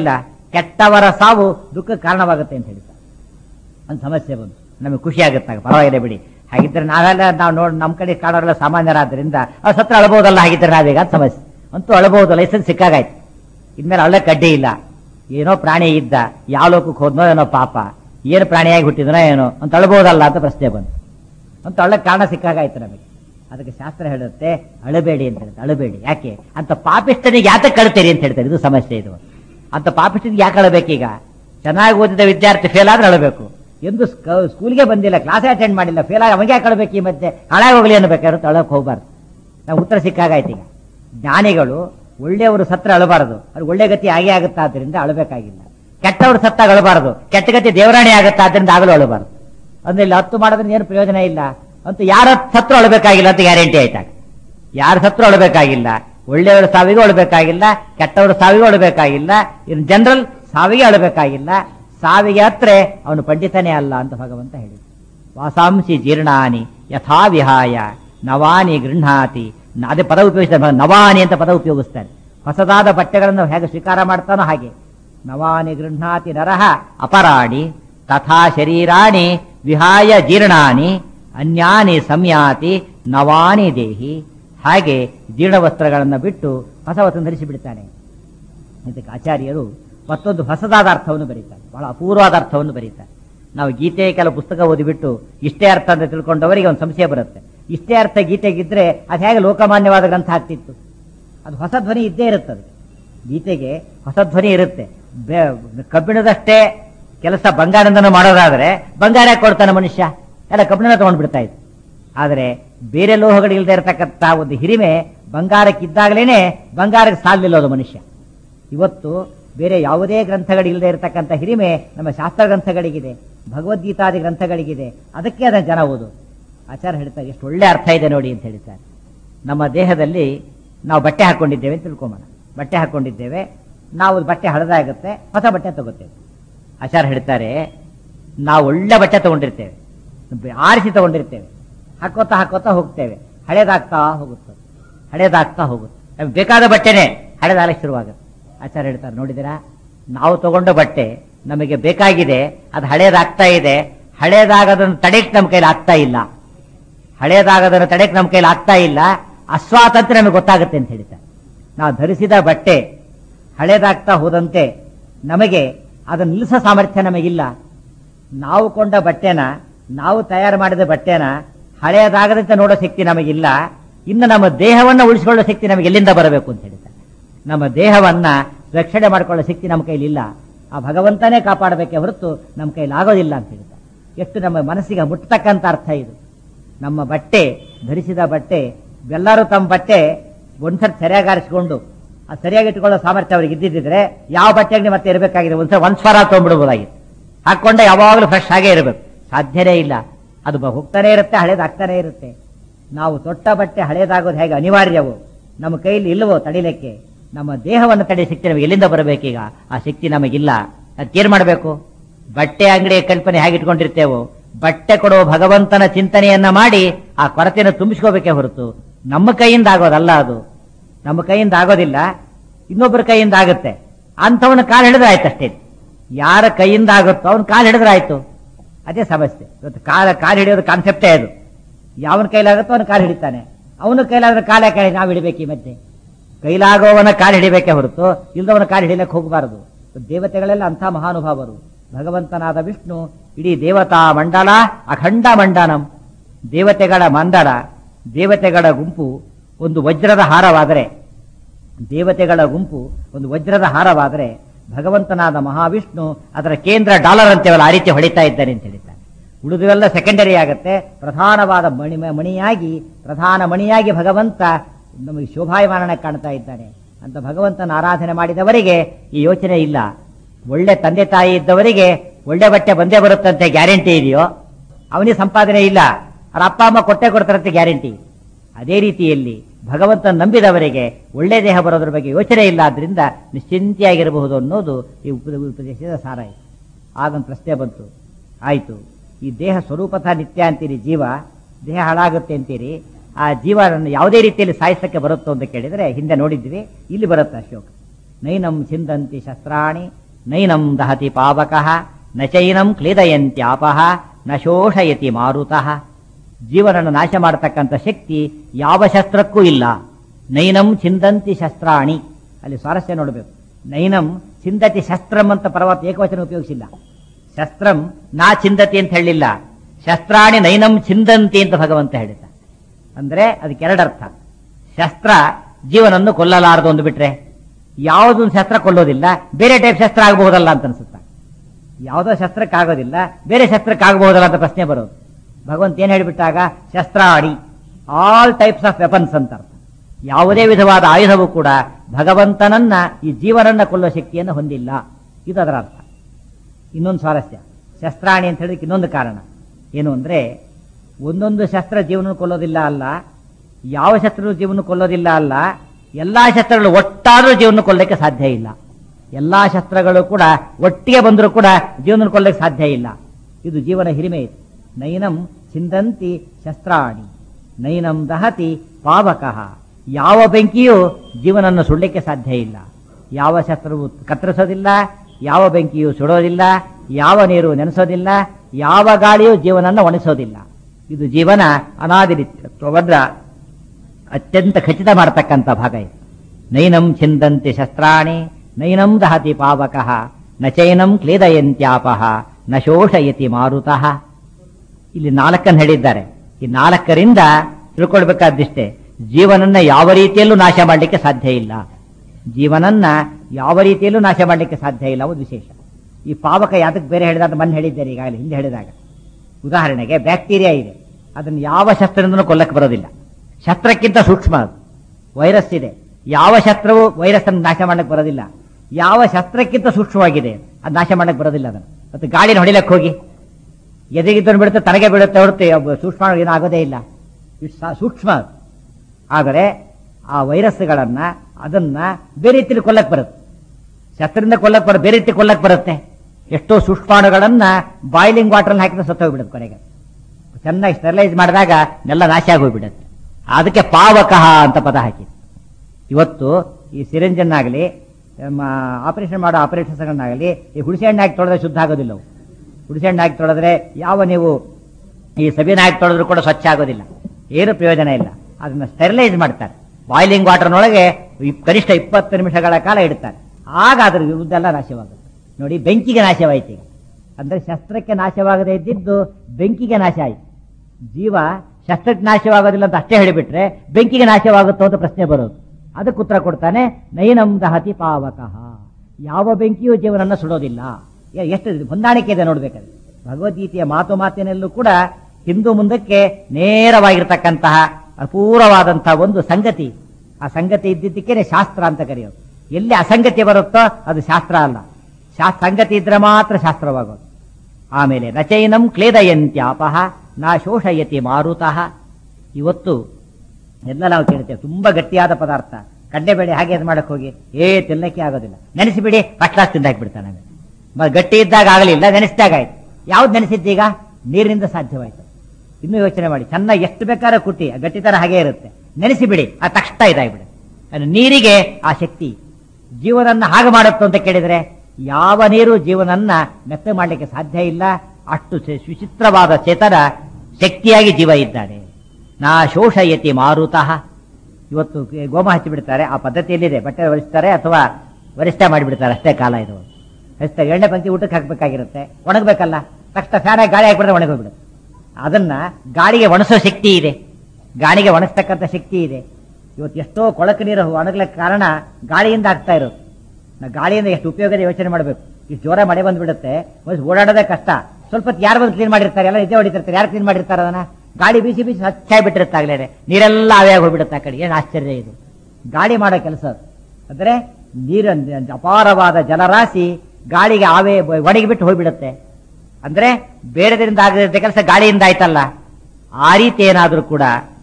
ಕೆಟ್ಟವರ ಸಾವು ದುಃಖಕ್ಕೆ ಕಾರಣವಾಗುತ್ತೆ ಅಂತ ಹೇಳ್ತಾರೆ ಒಂದು ಸಮಸ್ಯೆ ಬಂತು ನಮಗೆ ಖುಷಿ ಆಗುತ್ತೆ ಪರವಾಗಿಲ್ಲ ಬಿಡಿ ಹಾಗಿದ್ರೆ ನಾವೆಲ್ಲ ನಾವು ನೋಡಿ ನಮ್ಮ ಕಡೆ ಕಾಣೋರೆಲ್ಲ ಸಾಮಾನ್ಯರಾದ್ರಿಂದ ಅವ್ರು ಸತ್ರ ಅಳಬಹುದಲ್ಲ ಹಾಗಿದ್ರೆ ನಾವೀಗ ಅಂತ ಸಮಸ್ಯೆ ಅಂತೂ ಅಳಬಹುದು ಲೈಸೆನ್ಸ್ ಸಿಕ್ಕಾಗಾಯ್ತು ಇನ್ಮೇಲೆ ಅಳ್ಳೆ ಕಡ್ಡಿ ಇಲ್ಲ ಏನೋ ಪ್ರಾಣಿ ಇದ್ದ ಯಾವ ಲೋಕಕ್ಕೆ ಹೋದ್ನೋ ಏನೋ ಪಾಪ ಏನು ಪ್ರಾಣಿಯಾಗಿ ಹುಟ್ಟಿದ್ನೋ ಏನೋ ಅಂತ ಅಳಬಹುದಲ್ಲ ಅಂತ ಪ್ರಶ್ನೆ ಬಂತು ಅಂತ ಅಳ್ಳಕ್ಕೆ ಕಾರಣ ಸಿಕ್ಕಾಗಾಯ್ತು ನಮಗೆ ಅದಕ್ಕೆ ಶಾಸ್ತ್ರ ಹೇಳುತ್ತೆ ಅಳಬೇಡಿ ಅಂತ ಹೇಳುತ್ತೆ ಅಳಬೇಡಿ ಯಾಕೆ ಅಂತ ಪಾಪಿಷ್ಟನಿಗೆ ಯಾತಕ್ಕೆ ಕಳ್ತೀರಿ ಅಂತ ಹೇಳ್ತಾರೆ ಇದು ಸಮಸ್ಯೆ ಇದು ಅಂತ ಪಾಪಿಷ್ಟನಿಗೆ ಯಾಕೆ ಅಳಬೇಕೀಗ ಚೆನ್ನಾಗಿ ಓದಿದ ವಿದ್ಯಾರ್ಥಿ ಫೇಲ್ ಆದ್ರೆ ಅಳಬೇಕು ಎಂದು ಸ್ಕ- ಸ್ಕೂಲ್ಗೆ ಬಂದಿಲ್ಲ ಕ್ಲಾಸೇ ಅಟೆಂಡ್ ಮಾಡಿಲ್ಲ ಫೇಲ್ ಆಗಿ ಅವಾಗ ಯಾಕೆ ಅಳಬೇಕು ಈ ಮಧ್ಯೆ ಹಾಳಾಗಿ ಹೋಗ್ಲಿ ಅನ್ಬೇಕಾದ್ರೆ ಅಳಕ್ ಹೋಗ್ಬಾರ್ದು ನಾವು ಉತ್ತರ ಸಿಕ್ಕಾಗಾಯ್ತು ಈಗ ಜ್ಞಾನಿಗಳು ಒಳ್ಳೆಯವರು ಸತ್ರ ಅಳಬಾರದು ಅದು ಒಳ್ಳೆ ಗತಿ ಆಗೇ ಆಗುತ್ತಾ ಆದ್ದರಿಂದ ಅಳಬೇಕಾಗಿಲ್ಲ ಕೆಟ್ಟವರು ಸತ್ತಾಗ ಅಳಬಾರದು ಕೆಟ್ಟ ಗತಿ ದೇವರಾಣಿ ಆಗುತ್ತಾ ಆದ್ದರಿಂದ ಆಗಲು ಅಳಬಾರದು ಅಂದ್ರೆ ಇಲ್ಲಿ ಹತ್ತು ಮಾಡೋದ್ರಿಂದ ಏನು ಪ್ರಯೋಜನ ಇಲ್ಲ ಅಂತೂ ಯಾರ ಸತ್ರು ಅಳಬೇಕಾಗಿಲ್ಲ ಅಂತ ಗ್ಯಾರಂಟಿ ಆಯ್ತಾಗ ಯಾರ ಸತ್ರು ಅಳಬೇಕಾಗಿಲ್ಲ ಒಳ್ಳೆಯವರ ಸಾವಿಗೂ ಅಳಬೇಕಾಗಿಲ್ಲ ಕೆಟ್ಟವರ ಸಾವಿಗೂ ಅಳಬೇಕಾಗಿಲ್ಲ ಇನ್ ಜನರಲ್ ಸಾವಿಗೆ ಅಳಬೇಕಾಗಿಲ್ಲ ಸಾವಿಗೆ ಹತ್ರ ಅವನು ಪಂಡಿತನೇ ಅಲ್ಲ ಅಂತ ಭಗವಂತ ಹೇಳಿದ ವಾಸಾಂಸಿ ಜೀರ್ಣಾನಿ ಯಥಾ ವಿಹಾಯ ನವಾನಿ ಗೃಹಾತಿ ನ- ಅದೇ ಪದ ಉಪಯೋಗಿಸ್ತಾರೆ ನವಾನಿ ಅಂತ ಪದ ಉಪಯೋಗಿಸ್ತಾರೆ ಹೊಸದಾದ ಬಟ್ಟೆಗಳನ್ನು ಹೇಗೆ ಸ್ವೀಕಾರ ಮಾಡ್ತಾನೋ ಹಾಗೆ ನವಾನಿ ಗೃಹಾತಿ ನರಹ ಅಪರಾಣಿ ತಥಾ ಶರೀರಾಣಿ ವಿಹಾಯ ಜೀರ್ಣಾನಿ ಅನ್ಯಾನಿ ಸಂಯಾತಿ ನವಾನಿ ದೇಹಿ ಹಾಗೆ ಜೀರ್ಣ ವಸ್ತ್ರಗಳನ್ನು ಬಿಟ್ಟು ಹೊಸ ವಸ್ತ್ರ ಧರಿಸಿ ಬಿಡ್ತಾನೆ ಇದಕ್ಕೆ ಆಚಾರ್ಯರು ಮತ್ತೊಂದು ಹೊಸದಾದ ಅರ್ಥವನ್ನು ಬರೀತಾರೆ ಬಹಳ ಅಪೂರ್ವವಾದ ಅರ್ಥವನ್ನು ಬರೀತಾರೆ ನಾವು ಗೀತೆಯ ಕೆಲವು ಪುಸ್ತಕ ಓದಿಬಿಟ್ಟು ಇಷ್ಟೇ ಅರ್ಥ ಅಂತ ತಿಳ್ಕೊಂಡವರಿಗೆ ಒಂದು ಸಂಶಯ ಬರುತ್ತೆ ಇಷ್ಟೇ ಅರ್ಥ ಗೀತೆಗಿದ್ರೆ ಅದು ಹೇಗೆ ಲೋಕಮಾನ್ಯವಾದ ಗ್ರಂಥ ಆಗ್ತಿತ್ತು ಅದು ಹೊಸ ಧ್ವನಿ ಇದ್ದೇ ಇರುತ್ತೆ ಅದು ಗೀತೆಗೆ ಹೊಸ ಧ್ವನಿ ಇರುತ್ತೆ ಬೆ- ಕಬ್ಬಿಣದಷ್ಟೇ ಕೆಲಸ ಬಂಗಾರದಿಂದನೂ ಮಾಡೋದಾದ್ರೆ ಬಂಗಾರ ಯಾಕ್ ಕೊಡ್ತಾನೆ ಮನುಷ್ಯ ಎಲ್ಲ ಕಬ್ಬಿಣ ತಗೊಂಡ್ಬಿಡ್ತಾ ಇತ್ತು ಆದರೆ ಬೇರೆ ಲೋಹಗಳಿಲ್ಲದೆ ಇರತಕ್ಕಂಥ ಒಂದು ಹಿರಿಮೆ ಬಂಗಾರಕ್ಕಿದ್ದಾಗಲೇನೆ ಬಂಗಾರಕ್ಕೆ ಸಾಲಿಲ್ಲ ಅದು ಮನುಷ್ಯ ಇವತ್ತು ಬೇರೆ ಯಾವುದೇ ಗ್ರಂಥಗಳಿಲ್ಲದೆ ಇರತಕ್ಕಂಥ ಹಿರಿಮೆ ನಮ್ಮ ಶಾಸ್ತ್ರ ಗ್ರಂಥಗಳಿಗಿದೆ ಭಗವದ್ಗೀತಾದಿ ಗ್ರಂಥಗಳಿಗಿದೆ ಅದಕ್ಕೆ ಅದನ್ನ ಜನ ಓದು ಆಚಾರ್ಯ ಹೇಳ್ತಾರೆ ಎಷ್ಟು ಒಳ್ಳೆ ಅರ್ಥ ಇದೆ ನೋಡಿ ಅಂತ ಹೇಳ್ತಾರೆ ನಮ್ಮ ದೇಹದಲ್ಲಿ ನಾವು ಬಟ್ಟೆ ಹಾಕೊಂಡಿದ್ದೇವೆ ಅಂತ ತಿಳ್ಕೊಂಬೋಣ ಬಟ್ಟೆ ಹಾಕೊಂಡಿದ್ದೇವೆ ನಾವು ಬಟ್ಟೆ ಹಳದಾಗುತ್ತೆ ಹೊಸ ಬಟ್ಟೆ ತಗೋತೇವೆ ಆಚಾರ್ಯ ಹೇಳ್ತಾರೆ ನಾವು ಒಳ್ಳೆ ಬಟ್ಟೆ ತಗೊಂಡಿರ್ತೇವೆ ಆರಿಸಿ ತಗೊಂಡಿರ್ತೇವೆ ಹಾಕೋತಾ ಹಾಕೋತಾ ಹೋಗ್ತೇವೆ ಹಳೇದಾಗ್ತಾ ಹೋಗುತ್ತೆ ಹಳೇದಾಗ್ತಾ ಹೋಗುತ್ತೆ ನಮ್ಗೆ ಬೇಕಾದ ಬಟ್ಟೆನೆ ಹಳೇದಾಗಲಿಕ್ಕೆ ಶುರುವಾಗುತ್ತೆ ಆಚಾರ್ಯ ಹೇಳ್ತಾರೆ ನೋಡಿದಿರಾ ನಾವು ತಗೊಂಡ ಬಟ್ಟೆ ನಮಗೆ ಬೇಕಾಗಿದೆ ಅದು ಹಳೇದಾಗ್ತಾ ಇದೆ ಹಳೇದಾಗದನ್ನು ತಡೆಯಕ್ಕೆ ನಮ್ಮ ಕೈಲಿ ಆಗ್ತಾ ಇಲ್ಲ ಹಳೇದಾಗದನ್ನು ತಡೆಯಕ್ಕೆ ನಮ್ಮ ಕೈಲಿ ಆಗ್ತಾ ಇಲ್ಲ ಅಸ್ವಾತಂತ್ರ್ಯ ನಮಗೆ ಗೊತ್ತಾಗುತ್ತೆ ಅಂತ ಹೇಳ್ತಾರೆ ನಾವು ಧರಿಸಿದ ಬಟ್ಟೆ ಹಳೇದಾಗ್ತಾ ಹೋದಂತೆ ನಮಗೆ ಅದನ್ನು ನಿಲ್ಲಿಸೋ ಸಾಮರ್ಥ್ಯ ನಮಗಿಲ್ಲ ನಾವು ಕೊಂಡ ಬಟ್ಟೆನ ನಾವು ತಯಾರು ಮಾಡಿದ ಬಟ್ಟೆನ ಹಳೆಯದಾಗದಂತೆ ನೋಡೋ ಶಕ್ತಿ ನಮಗಿಲ್ಲ ಇನ್ನು ನಮ್ಮ ದೇಹವನ್ನ ಉಳಿಸಿಕೊಳ್ಳೋ ಶಕ್ತಿ ನಮಗೆ ಎಲ್ಲಿಂದ ಬರಬೇಕು ಅಂತ ಹೇಳ್ತಾರೆ ನಮ್ಮ ದೇಹವನ್ನ ರಕ್ಷಣೆ ಮಾಡಿಕೊಳ್ಳೋ ಶಕ್ತಿ ನಮ್ಮ ಕೈಲಿಲ್ಲ ಆ ಭಗವಂತನೇ ಕಾಪಾಡಬೇಕೆ ಹೊರತು ನಮ್ಮ ಕೈಲಿ ಆಗೋದಿಲ್ಲ ಅಂತ ಹೇಳ್ತಾರೆ ಎಷ್ಟು ನಮ್ಮ ಮನಸ್ಸಿಗೆ ಮುಟ್ಟತಕ್ಕಂಥ ಅರ್ಥ ಇದು ನಮ್ಮ ಬಟ್ಟೆ ಧರಿಸಿದ ಬಟ್ಟೆ ಎಲ್ಲರೂ ತಮ್ಮ ಬಟ್ಟೆ ಒಂದ್ಸರಿ ಸರಿಯಾಗಿ ಆರಿಸಿಕೊಂಡು ಆ ಸರಿಯಾಗಿ ಇಟ್ಟುಕೊಳ್ಳೋ ಸಾಮರ್ಥ್ಯ ಅವ್ರಿಗೆ ಇದ್ದಿದ್ರೆ ಯಾವ ಬಟ್ಟೆಗೆ ಮತ್ತೆ ಇರಬೇಕಾಗಿದೆ ಒಂದ್ಸರಿ ಒಂದ್ ಸ್ವರ ತೊಗೊಂಡ್ಬಿಡ್ಬೋದಾಗಿತ್ತು ಹಾಕೊಂಡೆ ಯಾವಾಗಲೂ ಫ್ರೆಶ್ ಆಗೇ ಇರಬೇಕು ಸಾಧ್ಯನೇ ಇಲ್ಲ ಅದು ಬ- ಹೋಗ್ತಾನೆ ಇರುತ್ತೆ ಹಳೇದಾಗ್ತಾನೆ ಇರುತ್ತೆ ನಾವು ತೊಟ್ಟ ಬಟ್ಟೆ ಹಳೇದಾಗೋದು ಹೇಗೆ ಅನಿವಾರ್ಯವೋ ನಮ್ಮ ಕೈಲಿ ಇಲ್ಲವೋ ತಡಿಲಿಕ್ಕೆ ನಮ್ಮ ದೇಹವನ್ನು ತಡೆಯೋ ಶಕ್ತಿ ನಮಗೆ ಎಲ್ಲಿಂದ ಬರಬೇಕೀಗ ಆ ಶಕ್ತಿ ನಮಗಿಲ್ಲ ಅದಕ್ಕೇನ್ ಮಾಡಬೇಕು ಬಟ್ಟೆ ಅಂಗಡಿಯ ಕಲ್ಪನೆ ಹೇಗೆ ಇಟ್ಕೊಂಡಿರ್ತೇವೋ ಬಟ್ಟೆ ಕೊಡುವ ಭಗವಂತನ ಚಿಂತನೆಯನ್ನ ಮಾಡಿ ಆ ಕೊರತೆಯನ್ನು ತುಂಬಿಸ್ಕೋಬೇಕೇ ಹೊರತು ನಮ್ಮ ಕೈಯಿಂದ ಆಗೋದಲ್ಲ ಅದು ನಮ್ಮ ಕೈಯಿಂದ ಆಗೋದಿಲ್ಲ ಇನ್ನೊಬ್ಬರ ಕೈಯಿಂದ ಆಗುತ್ತೆ ಅಂಥವನ ಕಾಲು ಹಿಡಿದ್ರೆ ಆಯ್ತು ಅಷ್ಟೇ ಯಾರ ಕೈಯಿಂದ ಆಗುತ್ತೋ ಅವನ ಕಾಲು ಹಿಡಿದ್ರೆ ಆಯ್ತು ಅದೇ ಸಮಸ್ಯೆ ಇವತ್ತು ಕಾಲ ಕಾಲು ಹಿಡಿಯೋದು ಕಾನ್ಸೆಪ್ಟೇ ಅದು ಯಾವನ ಕೈಲಾಗುತ್ತೋ ಅವನ ಕಾಲು ಹಿಡಿತಾನೆ ಅವನ ಕೈಲಾದ್ರೆ ಕಾಲ ಕೈ ನಾವು ಹಿಡಿಬೇಕು ಈ ಮಧ್ಯೆ ಕೈಲಾಗುವವನ ಕಾಲು ಹಿಡಿಬೇಕೇ ಹೊರತು ಇಲ್ದವನ ಕಾಲು ಹಿಡಿಯಲಿಕ್ಕೆ ಹೋಗಬಾರದು ದೇವತೆಗಳೆಲ್ಲ ಅಂಥ ಮಹಾನುಭಾವರು ಭಗವಂತನಾದ ವಿಷ್ಣು ಇಡೀ ದೇವತಾ ಮಂಡಲ ಅಖಂಡ ಮಂಡನಂ ದೇವತೆಗಳ ಮಂಡಲ ದೇವತೆಗಳ ಗುಂಪು ಒಂದು ವಜ್ರದ ಹಾರವಾದರೆ ದೇವತೆಗಳ ಗುಂಪು ಒಂದು ವಜ್ರದ ಹಾರವಾದರೆ ಭಗವಂತನಾದ ಮಹಾವಿಷ್ಣು ಅದರ ಕೇಂದ್ರ ಡಾಲರ್ ಅಂತೇವಲ್ಲ ಆ ರೀತಿ ಹೊಡಿತಾ ಇದ್ದಾನೆ ಅಂತ ಹೇಳಿದ್ದಾರೆ ಉಳಿದುವೆಲ್ಲ ಸೆಕೆಂಡರಿ ಆಗುತ್ತೆ ಪ್ರಧಾನವಾದ ಮಣಿ ಮಣಿಯಾಗಿ ಪ್ರಧಾನ ಮಣಿಯಾಗಿ ಭಗವಂತ ನಮಗೆ ಶೋಭಾಯಮಾನ ಕಾಣ್ತಾ ಇದ್ದಾನೆ ಅಂತ ಭಗವಂತನ ಆರಾಧನೆ ಮಾಡಿದವರಿಗೆ ಈ ಯೋಚನೆ ಇಲ್ಲ ಒಳ್ಳೆ ತಂದೆ ತಾಯಿ ಇದ್ದವರಿಗೆ ಒಳ್ಳೆ ಬಟ್ಟೆ ಬಂದೇ ಬರುತ್ತಂತೆ ಗ್ಯಾರಂಟಿ ಇದೆಯೋ ಅವನಿಗೆ ಸಂಪಾದನೆ ಇಲ್ಲ ಅವ್ರ ಅಪ್ಪ ಅಮ್ಮ ಕೊಟ್ಟೆ ಕೊಡ್ತಾರಂತೆ ಗ್ಯಾರಂಟಿ ಅದೇ ರೀತಿಯಲ್ಲಿ ಭಗವಂತನ ನಂಬಿದವರಿಗೆ ಒಳ್ಳೆ ದೇಹ ಬರೋದ್ರ ಬಗ್ಗೆ ಯೋಚನೆ ಇಲ್ಲ ಆದ್ರಿಂದ ನಿಶ್ಚಿಂತೆಯಾಗಿರಬಹುದು ಅನ್ನೋದು ಈ ಉಪ- ಉಪದೇಶದ ಸಾರ ಇದೆ ಆಗೊಂದು ಪ್ರಶ್ನೆ ಬಂತು ಆಯ್ತು ಈ ದೇಹ ಸ್ವರೂಪತಃ ನಿತ್ಯ ಅಂತೀರಿ ಜೀವ ದೇಹ ಹಾಳಾಗುತ್ತೆ ಅಂತೀರಿ ಆ ಜೀವನನ್ನು ಯಾವುದೇ ರೀತಿಯಲ್ಲಿ ಸಾಯಿಸಕ್ಕೆ ಬರುತ್ತೋ ಅಂತ ಕೇಳಿದರೆ ಹಿಂದೆ ನೋಡಿದ್ವಿ ಇಲ್ಲಿ ಬರುತ್ತೆ ಅಶೋಕ ನೈನಂ ಚಿಂದಂತಿ ಶಸ್ತ್ರಾಣಿ ನೈನಂ ದಹತಿ ಪಾವಕಃ ನ ಚೈನಂ ಕ್ಲೇದಯಂತ್ಯಾಪಃ ನ ಶೋಷಯತಿ ಮಾರುತಃ ಜೀವನನ್ನು ನಾಶ ಮಾಡತಕ್ಕಂಥ ಶಕ್ತಿ ಯಾವ ಶಸ್ತ್ರಕ್ಕೂ ಇಲ್ಲ ನೈನಂ ಚಿಂದಂತಿ ಶಸ್ತ್ರಾಣಿ ಅಲ್ಲಿ ಸ್ವಾರಸ್ಯ ನೋಡಬೇಕು ನೈನಂ ಚಿಂದತಿ ಶಸ್ತ್ರಂ ಅಂತ ಪರಮಾತ್ಮ ಏಕವಚನ ಉಪಯೋಗಿಸಿಲ್ಲ ಶಸ್ತ್ರಂ ನಾ ಚಿಂದತಿ ಅಂತ ಹೇಳಿಲ್ಲ ಶಸ್ತ್ರಾಣಿ ನೈನಂ ಚಿಂದಂತಿ ಅಂತ ಭಗವಂತ ಹೇಳಿದ ಅಂದ್ರೆ ಅದಕ್ಕೆ ಎರಡರ್ಥ ಶಸ್ತ್ರ ಜೀವನನ್ನು ಕೊಲ್ಲಲಾರದು ಒಂದು ಬಿಟ್ರೆ ಯಾವುದೊಂದು ಶಸ್ತ್ರ ಕೊಲ್ಲೋದಿಲ್ಲ ಬೇರೆ ಟೈಪ್ ಶಸ್ತ್ರ ಆಗಬಹುದಲ್ಲ ಅಂತ ಅನ್ಸುತ್ತೆ ಯಾವುದೋ ಶಸ್ತ್ರಕ್ಕಾಗೋದಿಲ್ಲ ಬೇರೆ ಶಸ್ತ್ರಕ್ಕಾಗಬಹುದಲ್ಲ ಅಂತ ಪ್ರಶ್ನೆ ಬರೋದು ಭಗವಂತ ಏನ್ ಹೇಳಿಬಿಟ್ಟಾಗ ಶಸ್ತ್ರಾಡಿ ಆಲ್ ಟೈಪ್ಸ್ ಆಫ್ ವೆಪನ್ಸ್ ಅಂತ ಅರ್ಥ ಯಾವುದೇ ವಿಧವಾದ ಆಯುಧವು ಕೂಡ ಭಗವಂತನನ್ನ ಈ ಜೀವನನ್ನ ಕೊಲ್ಲುವ ಶಕ್ತಿಯನ್ನು ಹೊಂದಿಲ್ಲ ಇದು ಅದರ ಅರ್ಥ ಇನ್ನೊಂದು ಸ್ವಾರಸ್ಯ ಶಸ್ತ್ರಾಣಿ ಅಂತ ಹೇಳಿದಕ್ಕೆ ಇನ್ನೊಂದು ಕಾರಣ ಏನು ಅಂದ್ರೆ ಒಂದೊಂದು ಶಸ್ತ್ರ ಜೀವನ ಕೊಲ್ಲೋದಿಲ್ಲ ಅಲ್ಲ ಯಾವ ಶಸ್ತ್ರವು ಜೀವನ ಕೊಲ್ಲೋದಿಲ್ಲ ಅಲ್ಲ ಎಲ್ಲಾ ಶಸ್ತ್ರಗಳು ಒಟ್ಟಾದ್ರೂ ಜೀವನ ಕೊಲ್ಲಕ್ಕೆ ಸಾಧ್ಯ ಇಲ್ಲ ಎಲ್ಲಾ ಶಸ್ತ್ರಗಳು ಕೂಡ ಒಟ್ಟಿಗೆ ಬಂದರೂ ಕೂಡ ಜೀವನ ಕೊಲ್ಲಕ್ಕೆ ಸಾಧ್ಯ ಇಲ್ಲ ಇದು ಜೀವನ ಹಿರಿಮೆ ಇದೆ ನೈನಂ ಚಿಂದಂತಿ ಶಸ್ತ್ರಾಣಿ ನೈನಂ ದಹತಿ ಪಾವಕಃ ಯಾವ ಬೆಂಕಿಯೂ ಜೀವನನ್ನು ಸುಡಲಿಕ್ಕೆ ಸಾಧ್ಯ ಇಲ್ಲ ಯಾವ ಶಸ್ತ್ರವು ಕತ್ತರಿಸೋದಿಲ್ಲ ಯಾವ ಬೆಂಕಿಯೂ ಸುಡೋದಿಲ್ಲ ಯಾವ ನೀರು ನೆನೆಸೋದಿಲ್ಲ ಯಾವ ಗಾಳಿಯೂ ಜೀವನನ್ನು ಒಣಸೋದಿಲ್ಲ ಇದು ಜೀವನ ಅನಾದಿನಿತ್ಯತ್ವವನ್ನ ಅತ್ಯಂತ ಖಚಿತ ಮಾಡತಕ್ಕಂಥ ಭಾಗ ಇದು ನೈನಂ ಚಿಂದಂತಿ ಶಸ್ತ್ರಾಣಿ ನೈನಂ ದಹತಿ ಪಾವಕಃ ನ ಚೈನಂ ಕ್ಲೇದಯಂತ್ಯಾಪಃ ನ ಶೋಷಯತಿ ಮಾರುತಃ ಇಲ್ಲಿ ನಾಲ್ಕನ್ನು ಹೇಳಿದ್ದಾರೆ ಈ ನಾಲ್ಕರಿಂದ ತಿಳ್ಕೊಳ್ಬೇಕಾದಿಷ್ಟೇ ಜೀವನನ್ನ ಯಾವ ರೀತಿಯಲ್ಲೂ ನಾಶ ಮಾಡಲಿಕ್ಕೆ ಸಾಧ್ಯ ಇಲ್ಲ ಜೀವನನ್ನ ಯಾವ ರೀತಿಯಲ್ಲೂ ನಾಶ ಮಾಡಲಿಕ್ಕೆ ಸಾಧ್ಯ ಇಲ್ಲ ಒಂದು ವಿಶೇಷ ಈ ಪಾವಕ ಯಾತಕ್ಕೆ ಬೇರೆ ಹೇಳಿದ ಅಂತ ಮೊನ್ನೆ ಹೇಳಿದ್ದಾರೆ ಈಗಾಗಲೇ ಹಿಂದೆ ಹೇಳಿದಾಗ ಉದಾಹರಣೆಗೆ ಬ್ಯಾಕ್ಟೀರಿಯಾ ಇದೆ ಅದನ್ನು ಯಾವ ಶಸ್ತ್ರದಿಂದಲೂ ಕೊಲ್ಲಕ್ಕೆ ಬರೋದಿಲ್ಲ ಶಸ್ತ್ರಕ್ಕಿಂತ ಸೂಕ್ಷ್ಮ ಅದು ವೈರಸ್ ಇದೆ ಯಾವ ಶಸ್ತ್ರವು ವೈರಸ್ ಅನ್ನು ನಾಶ ಮಾಡಕ್ಕೆ ಬರೋದಿಲ್ಲ ಯಾವ ಶಸ್ತ್ರಕ್ಕಿಂತ ಸೂಕ್ಷ್ಮವಾಗಿದೆ ಅದು ನಾಶ ಮಾಡಕ್ಕೆ ಬರೋದಿಲ್ಲ ಅದನ್ನು ಮತ್ತು ಗಾಳಿನ ಹೊಡಿಲಕ್ಕೆ ಹೋಗಿ ಎದೆಗಿದ್ದನ್ನು ಬಿಡುತ್ತೆ ತನಗೆ ಬಿಡುತ್ತೆ ಹೊರತು ಒಬ್ಬ ಸೂಕ್ಷ್ಮ ಏನಾಗೋದೇ ಇಲ್ಲ ಇಷ್ಟು ಸಾ- ಸೂಕ್ಷ್ಮ ಅದು. ಆದರೆ ಆ ವೈರಸ್ಗಳನ್ನ ಅದನ್ನ ಬೇರೆ ರೀತಿಯಲ್ಲಿ ಕೊಲ್ಲಕ್ಕೆ ಬರುತ್ತೆ ಶಸ್ತ್ರದಿಂದ ಕೊಲ್ಲಕ್ಕೆ ಬರ ಬೇರೆ ರೀತಿ ಕೊಲ್ಲಕ್ಕೆ ಬರುತ್ತೆ ಎಷ್ಟೋ ಸೂಕ್ಷ್ಮಾಣುಗಳನ್ನ ಬಾಯ್ಲಿಂಗ್ ವಾಟರ್ ಹಾಕಿದ್ರೆ ಸತ್ತೋಗ್ಬಿಡುತ್ತೆ ಕೊನೆಗೆ ಚೆನ್ನಾಗಿ ಸ್ಟೆರಿಲೈಸ್ ಮಾಡಿದಾಗ ಎಲ್ಲ ನಾಶ ಆಗೋಗ್ಬಿಡುತ್ತೆ ಅದಕ್ಕೆ ಪಾವಕಃ ಅಂತ ಪದ ಹಾಕಿ ಇವತ್ತು ಈ ಸಿರಿಂಜನ್ನಾಗಲಿ ಆಪರೇಷನ್ ಮಾಡೋ ಆಪರೇಷನ್ಸ್ಗಳನ್ನಾಗಲಿ ಈ ಹುಣಸೆ ಹಣ್ಣು ಹಾಕಿ ತೊಳೆದ್ರೆ ಶುದ್ಧ ಆಗೋದಿಲ್ಲ ಅವು ಹುಣಸೆ ಹಣ್ಣು ಹಾಕಿ ತೊಳೆದ್ರೆ ಯಾವ ನೀವು ಈ ಸಬೀನ ಹಾಕಿ ತೊಳೆದ್ರು ಕೂಡ ಸ್ವಚ್ಛ ಆಗೋದಿಲ್ಲ ಏನು ಪ್ರಯೋಜನ ಇಲ್ಲ ಅದನ್ನ ಸ್ಟೆರಿಲೈಸ್ ಮಾಡ್ತಾರೆ ಬಾಯ್ಲಿಂಗ್ ವಾಟರ್ನೊಳಗೆ ಇಪ್- ಕನಿಷ್ಠ ಇಪ್ಪತ್ತು ನಿಮಿಷಗಳ ಕಾಲ ಇಡ್ತಾರೆ ಆಗ ಅದ್ರ ವಿರುದ್ಧ ಎಲ್ಲ ನಾಶವಾಗುತ್ತೆ ನೋಡಿ ಬೆಂಕಿಗೆ ನಾಶವಾಯ್ತು ಈಗ ಅಂದ್ರೆ ಶಸ್ತ್ರಕ್ಕೆ ನಾಶವಾಗದೇ ಇದ್ದಿದ್ದು ಬೆಂಕಿಗೆ ನಾಶ ಆಯ್ತು ಜೀವ ಶಸ್ತ್ರಕ್ಕೆ ನಾಶವಾಗೋದಿಲ್ಲ ಅಂತ ಅಷ್ಟೇ ಹೇಳಿಬಿಟ್ರೆ ಬೆಂಕಿಗೆ ನಾಶವಾಗುತ್ತೋ ಅಂತ ಪ್ರಶ್ನೆ ಬರೋದು ಅದಕ್ಕೆ ಉತ್ತರ ಕೊಡ್ತಾನೆ ನೈನಂ ದಹತಿ ಪಾವಕಃ ಯಾವ ಬೆಂಕಿಯೂ ಜೀವನನ್ನ ಸುಡೋದಿಲ್ಲ ಎ- ಎಷ್ಟು ಹೊಂದಾಣಿಕೆ ಇದೆ ನೋಡ್ಬೇಕಾದ್ರೆ ಭಗವದ್ಗೀತೆಯ ಮಾತು ಮಾತಿನಲ್ಲೂ ಕೂಡ ಹಿಂದೂ ಮುಂದಕ್ಕೆ ನೇರವಾಗಿರ್ತಕ್ಕಂತಹ ಅಪೂರ್ವವಾದಂತಹ ಒಂದು ಸಂಗತಿ ಆ ಸಂಗತಿ ಇದ್ದಿದ್ದಕ್ಕೇನೆ ಶಾಸ್ತ್ರ ಅಂತ ಕರೆಯೋದು ಎಲ್ಲಿ ಅಸಂಗತಿ ಬರುತ್ತೋ ಅದು ಶಾಸ್ತ್ರ ಅಲ್ಲ ಶಾಸ್ತ್ರ ಸಂಗತಿ ಇದ್ರೆ ಮಾತ್ರ ಶಾಸ್ತ್ರವಾಗೋದು ಆಮೇಲೆ ರಚೈನಂ ಕ್ಲೇದಯಂತ್ಯಾಪಹ ನಾ ಶೋಷಯತಿ ಮಾರುತಃ ಇವತ್ತು ಎಲ್ಲ ನಾವು ಕೇಳ್ತೇವೆ ತುಂಬಾ ಗಟ್ಟಿಯಾದ ಪದಾರ್ಥ ಕಡ್ಲೆಬೇಳೆ ಹಾಗೆ ಅದು ಮಾಡಕ್ ಹೋಗಿ ಏ ತಿನ್ನಕ್ಕೆ ಆಗೋದಿಲ್ಲ ನೆನೆಸಿಬಿಡಿ ಫಸ್ಟ್ ಕ್ಲಾಸ್ ತಿಂದಾಕ್ಬಿಡ್ತಾನೆ ಆಮೇಲೆ. ಮ- ಗಟ್ಟಿ ಇದ್ದಾಗ ಆಗಲಿಲ್ಲ ನೆನೆಸಿದಾಗ ಆಯ್ತು ಯಾವ್ದು ನೆನೆಸಿದ್ದೀಗ ನೀರಿನಿಂದ ಸಾಧ್ಯವಾಯ್ತು ಇನ್ನೂ ಯೋಚನೆ ಮಾಡಿ ಚೆನ್ನಾಗಿ ಎಷ್ಟು ಬೇಕಾದ್ರೆ ಕುಟ್ಟಿ ಆ ಗಟ್ಟಿ ತರ ಹಾಗೆ ಇರುತ್ತೆ ನೆನೆಸಿಬಿಡಿ ಆ ತಕ್ಷಣ ಇದಾಗ್ಬಿಡಿ ಅದು ನೀರಿಗೆ ಆ ಶಕ್ತಿ ಜೀವನನ್ನ ಹಾಗೆ ಮಾಡುತ್ತೋ ಅಂತ ಕೇಳಿದ್ರೆ ಯಾವ ನೀರು ಜೀವನನ್ನ ಮೆತ್ತ ಮಾಡಲಿಕ್ಕೆ ಸಾಧ್ಯ ಇಲ್ಲ ಅಷ್ಟು ಚೆ- ವಿಚಿತ್ರವಾದ ಚೇತನ ಶಕ್ತಿಯಾಗಿ ಜೀವ ಇದ್ದಾನೆ ನಾ ಶೋಷಯತಿ ಮಾರುತಃ ಇವತ್ತು ಗೋಮ ಹಚ್ಚಿ ಬಿಡ್ತಾರೆ ಆ ಪದ್ಧತಿಯಲ್ಲಿದೆ ಬಟ್ಟೆ ಒರೆಸ್ತಾರೆ ಅಥವಾ ವರಿಷ್ಠ ಮಾಡಿಬಿಡ್ತಾರೆ ಅಷ್ಟೇ ಕಾಲ ಇದು ಹಚ್ತಾರೆ ಎಣ್ಣೆ ಪಂಕ್ತಿ ಊಟಕ್ಕೆ ಹಾಕ್ಬೇಕಾಗಿರುತ್ತೆ ಒಣಗಬೇಕಲ್ಲ ತಕ್ಷಣ ಫ್ಯಾನ್ ಗಾಳಿ ಹಾಕ್ಬಿಟ್ರೆ ಒಣಗೋಗ್ಬಿಡುತ್ತೆ ಅದನ್ನ ಗಾಳಿಗೆ ಒಣಸೋ ಶಕ್ತಿ ಇದೆ ಗಾಳಿಗೆ ಒಣಸ್ತಕ್ಕಂಥ ಶಕ್ತಿ ಇದೆ ಇವತ್ತು ಎಷ್ಟೋ ಕೊಳಕು ನೀರು ಒಣಗ್ಲಿಕ್ಕೆ ಕಾರಣ ಗಾಳಿಯಿಂದ ಆಗ್ತಾ ಇರೋದು ನಾ ಗಾಳಿಯಿಂದ ಎಷ್ಟು ಉಪಯೋಗದ ಯೋಚನೆ ಮಾಡಬೇಕು ಇಷ್ಟು ಜೋರ ಮಳೆ ಬಂದ್ಬಿಡುತ್ತೆ ಒಂದು ಓಡಾಡೋದೇ ಕಷ್ಟ ಸ್ವಲ್ಪ ಹೊತ್ತು ಯಾರು ಬಂದು ಕ್ಲೀನ್ ಮಾಡಿರ್ತಾರೆ ಎಲ್ಲ ನಿದ್ದೆ ಹೊಡಿತಿರ್ತಾರೆ ಯಾರು ಕ್ಲೀನ್ ಮಾಡಿರ್ತಾರೆ ಅದನ್ನ ಗಾಳಿ ಬೀಸಿ ಬೀಸಿ ಹಚ್ಚಾಗಿ ಬಿಟ್ಟಿರುತ್ತಾಗಲೇ ನೀರೆಲ್ಲ ಆವಿಯಾಗಿ ಹೋಗ್ಬಿಡುತ್ತೆ ಆ ಕಡೆ ಏನು ಆಶ್ಚರ್ಯ ಇದು ಗಾಳಿ ಮಾಡೋ ಕೆಲಸ ಅದು. ಅಂದ್ರೆ ನೀರು ಅಪಾರವಾದ ಜಲರಾಶಿ ಗಾಳಿಗೆ ಆವೆ ಒಣಗಿ ಬಿಟ್ಟು ಹೋಗ್ಬಿಡುತ್ತೆ ಅಂದ್ರೆ ಬೇರೆದರಿಂದ ಆಗದ ಕೆಲಸ ಗಾಳಿಯಿಂದ ಆಯ್ತಲ್ಲ ಆ ರೀತಿ ಏನಾದ್ರೂ ಕೂಡ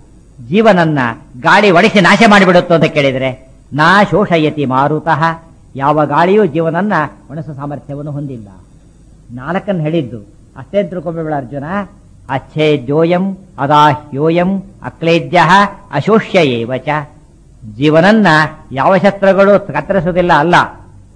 ಜೀವನನ್ನ ಗಾಳಿ ಒಡಿಸಿ ನಾಶ ಮಾಡಿಬಿಡುತ್ತೋ ಅಂತ ಕೇಳಿದ್ರೆ ನಾ ಶೋಷಯತಿ ಮಾರುತಃ ಯಾವ ಗಾಳಿಯೂ ಜೀವನನ್ನ ಒಣಸೋ ಸಾಮರ್ಥ್ಯವನ್ನು ಹೊಂದಿಲ್ಲ ನಾಲ್ಕನ್ನು ಹೇಳಿದ್ದು ಅಷ್ಟೇ ತಿಳ್ಕೊಂಬೇಡ ಅರ್ಜುನ ಅಚ್ಛೇ ಜೋಯಂ ಅದಾಹ್ಯೋಯಂ ಅಕ್ಲೇಜ್ಯ ಅಶೋಷ್ಯ ಏವಚ ಜೀವನನ್ನ ಯಾವ ಶಸ್ತ್ರಗಳು ಕತ್ತರಿಸೋದಿಲ್ಲ ಅಲ್ಲ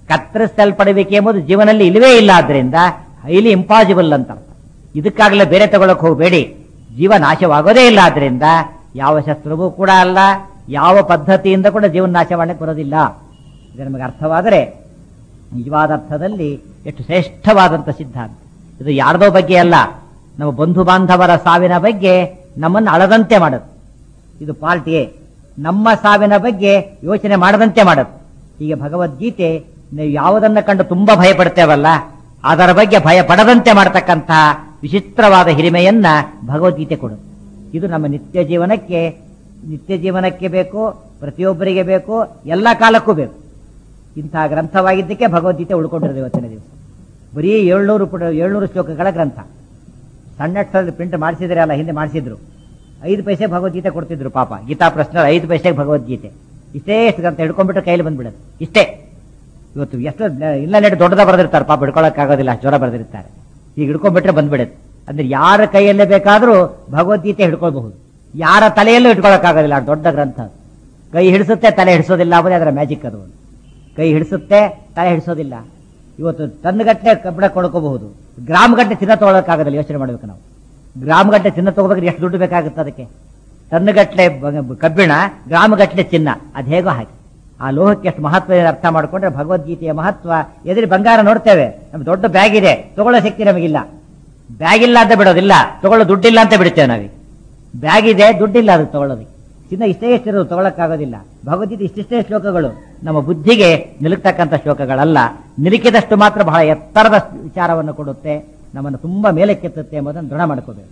ಕತ್ತರಿಸಲ್ಪಡಬೇಕು ಎಂಬುದು ಜೀವನದಲ್ಲಿ ಇಲ್ಲವೇ ಇಲ್ಲ ಆದ್ರಿಂದ ಹೈಲಿ ಇಂಪಾಸಿಬಲ್ ಅಂತ ಅರ್ಥ. ಇದಕ್ಕಾಗಲೇ ಬೇರೆ ತಗೊಳಕ್ ಹೋಗಬೇಡಿ ಜೀವ ನಾಶವಾಗೋದೇ ಇಲ್ಲ ಆದ್ರಿಂದ ಯಾವ ಶಸ್ತ್ರವೂ ಕೂಡ ಅಲ್ಲ ಯಾವ ಪದ್ಧತಿಯಿಂದ ಕೂಡ ಜೀವನ ನಾಶ ಮಾಡಕ್ಕೆ ಬರೋದಿಲ್ಲ ಇದು ನಮಗೆ ಅರ್ಥವಾದರೆ ನಿಜವಾದ ಅರ್ಥದಲ್ಲಿ ಎಷ್ಟು ಶ್ರೇಷ್ಠವಾದಂಥ ಸಿದ್ಧಾಂತ ಇದು ಯಾರ್ದೋ ಬಗ್ಗೆ ಅಲ್ಲ ನಮ್ಮ ಬಂಧು ಬಾಂಧವರ ಸಾವಿನ ಬಗ್ಗೆ ನಮ್ಮನ್ನು ಅಳದಂತೆ ಮಾಡುತ್ತೆ ಇದು ಪಾರ್ಟ್ ಎ ನಮ್ಮ ಸಾವಿನ ಬಗ್ಗೆ ಯೋಚನೆ ಮಾಡದಂತೆ ಮಾಡುತ್ತೆ ಹೀಗೆ ಭಗವದ್ಗೀತೆ ನೀವು ಯಾವುದನ್ನ ಕಂಡು ತುಂಬಾ ಭಯ ಪಡ್ತೇವಲ್ಲ ಅದರ ಬಗ್ಗೆ ಭಯ ಪಡದಂತೆ ಮಾಡತಕ್ಕಂತಹ ವಿಚಿತ್ರವಾದ ಹಿರಿಮೆಯನ್ನ ಭಗವದ್ಗೀತೆ ಕೊಡುತ್ತೆ ಇದು ನಮ್ಮ ನಿತ್ಯ ಜೀವನಕ್ಕೆ ನಿತ್ಯ ಜೀವನಕ್ಕೆ ಬೇಕು ಪ್ರತಿಯೊಬ್ಬರಿಗೆ ಬೇಕು ಎಲ್ಲ ಕಾಲಕ್ಕೂ ಬೇಕು ಇಂತಹ ಗ್ರಂಥವಾಗಿದ್ದಕ್ಕೆ ಭಗವದ್ಗೀತೆ ಉಳ್ಕೊಂಡಿರೋದು ಇವತ್ತಿನ ದಿವಸ ಬರೀ ಏಳ್ನೂರು ಪುಟ ಏಳ್ನೂರು ಶ್ಲೋಕಗಳ ಗ್ರಂಥ ಸಣ್ಣ ಅಕ್ಷರದಲ್ಲಿ ಪ್ರಿಂಟ್ ಮಾಡಿಸಿದ್ರೆ ಅಲ್ಲ ಹಿಂದೆ ಮಾಡಿಸಿದ್ರು ಐದು ಪೈಸೆ ಭಗವದ್ಗೀತೆ ಕೊಡ್ತಿದ್ರು ಪಾಪ ಗೀತಾ ಪ್ರಶ್ನೆ ಐದು ಪೈಸೆಗೆ ಭಗವದ್ಗೀತೆ ಇಷ್ಟೇ ಇಷ್ಟು ಗ್ರಂಥ ಹಿಡ್ಕೊಂಡ್ಬಿಟ್ಟು ಕೈಲಿ ಬಂದ್ಬಿಡೋದು ಇಷ್ಟೇ ಇವತ್ತು ಎಷ್ಟು ಇಲ್ಲ ನೆಟ್ಟು ದೊಡ್ಡದ ಬರೆದಿರ್ತಾರೆ ಪಾಪ ಹಿಡ್ಕೊಳಕ್ಕಾಗೋದಿಲ್ಲ ಅಷ್ಟು ಜ್ವರ ಬರೆದಿರ್ತಾರೆ ಈಗ ಹಿಡ್ಕೊಂಡ್ಬಿಟ್ರೆ ಬಂದ್ಬಿಡುತ್ತೆ ಅಂದ್ರೆ ಯಾರ ಕೈಯಲ್ಲೇ ಬೇಕಾದ್ರೂ ಭಗವದ್ಗೀತೆ ಹಿಡ್ಕೊಳ್ಬಹುದು ಯಾರ ತಲೆಯಲ್ಲೂ ಇಟ್ಕೊಳಕ್ಕಾಗೋದಿಲ್ಲ ಅಷ್ಟು ದೊಡ್ಡ ಗ್ರಂಥ ಅದು. ಕೈ ಹಿಡಿಸುತ್ತೆ ತಲೆ ಹಿಡಿಸೋದಿಲ್ಲ ಅನ್ನೋದೇ ಅದರ ಮ್ಯಾಜಿಕ್ ಅದು ಒಂದು. ಕೈ ಹಿಡಿಸುತ್ತೆ ತಲೆ ಹಿಡಿಸೋದಿಲ್ಲ ಇವತ್ತು ಟನ್ಗಟ್ಟಲೆ ಕಬ್ಬಣ ಕೊಂಡ್ಕೋಬಹುದು ಗ್ರಾಮ್ ಗಟ್ಟಲೆ ಚಿನ್ನ ತಗೊಳಕ್ಕಾಗೋದಿಲ್ಲ ಯೋಚನೆ ಮಾಡ್ಬೇಕು ನಾವು ಗ್ರಾಮ್ ಗಟ್ಟಲೆ ಚಿನ್ನ ತಗೋಬೇಕಾದ್ರೆ ಎಷ್ಟು ದುಡ್ಡು ಬೇಕಾಗುತ್ತೆ ಅದಕ್ಕೆ ಟನ್ಗಟ್ಟಲೆ ಕಬ್ಬಿಣ ಗ್ರಾಮ್ ಗಟ್ಟಲೆ ಚಿನ್ನ ಅದು ಹೇಗೋ ಹಾಗೆ ಆ ಲೋಹಕ್ಕೆ ಎಷ್ಟು ಮಹತ್ವ ಇದೆ ಅರ್ಥ ಮಾಡ್ಕೊಂಡ್ರೆ ಭಗವದ್ಗೀತೆಯ ಮಹತ್ವ ಎದುರು ಬಂಗಾರ ನೋಡ್ತೇವೆ ನಮ್ಗೆ ದೊಡ್ಡ ಬ್ಯಾಗ್ ಇದೆ ತಗೊಳ್ಳೋ ಶಕ್ತಿ ನಮಗಿಲ್ಲ ಬ್ಯಾಗ್ ಇಲ್ಲ ಅಂತ ಬಿಡೋದಿಲ್ಲ ತಗೊಳ್ಳೋ ದುಡ್ಡಿಲ್ಲ ಅಂತ ಬಿಡ್ತೇವೆ ನಾವೀಗ ಬ್ಯಾಗ್ ಇದೆ ದುಡ್ಡಿಲ್ಲ ಅದು ತಗೊಳ್ಳೋದಕ್ಕೆ ಚಿನ್ನ ಇಷ್ಟೇ ಎಷ್ಟಿರೋದು ತಗೊಳಕ್ಕಾಗೋದಿಲ್ಲ ಭಗವದ್ಗೀತೆ ಇಷ್ಟಿಷ್ಟೇ ಶ್ಲೋಕಗಳು ನಮ್ಮ ಬುದ್ಧಿಗೆ ನಿಲುಕ್ತಕ್ಕಂಥ ಶ್ಲೋಕಗಳಲ್ಲ ನಿಲುಕಿದಷ್ಟು ಮಾತ್ರ ಬಹಳ ಎತ್ತರದ ವಿಚಾರವನ್ನು ಕೊಡುತ್ತೆ ನಮ್ಮನ್ನು ತುಂಬಾ ಮೇಲಕ್ಕೆತ್ತುತ್ತೆ ಎಂಬುದನ್ನು ದೃಢ ಮಾಡ್ಕೋಬೇಕು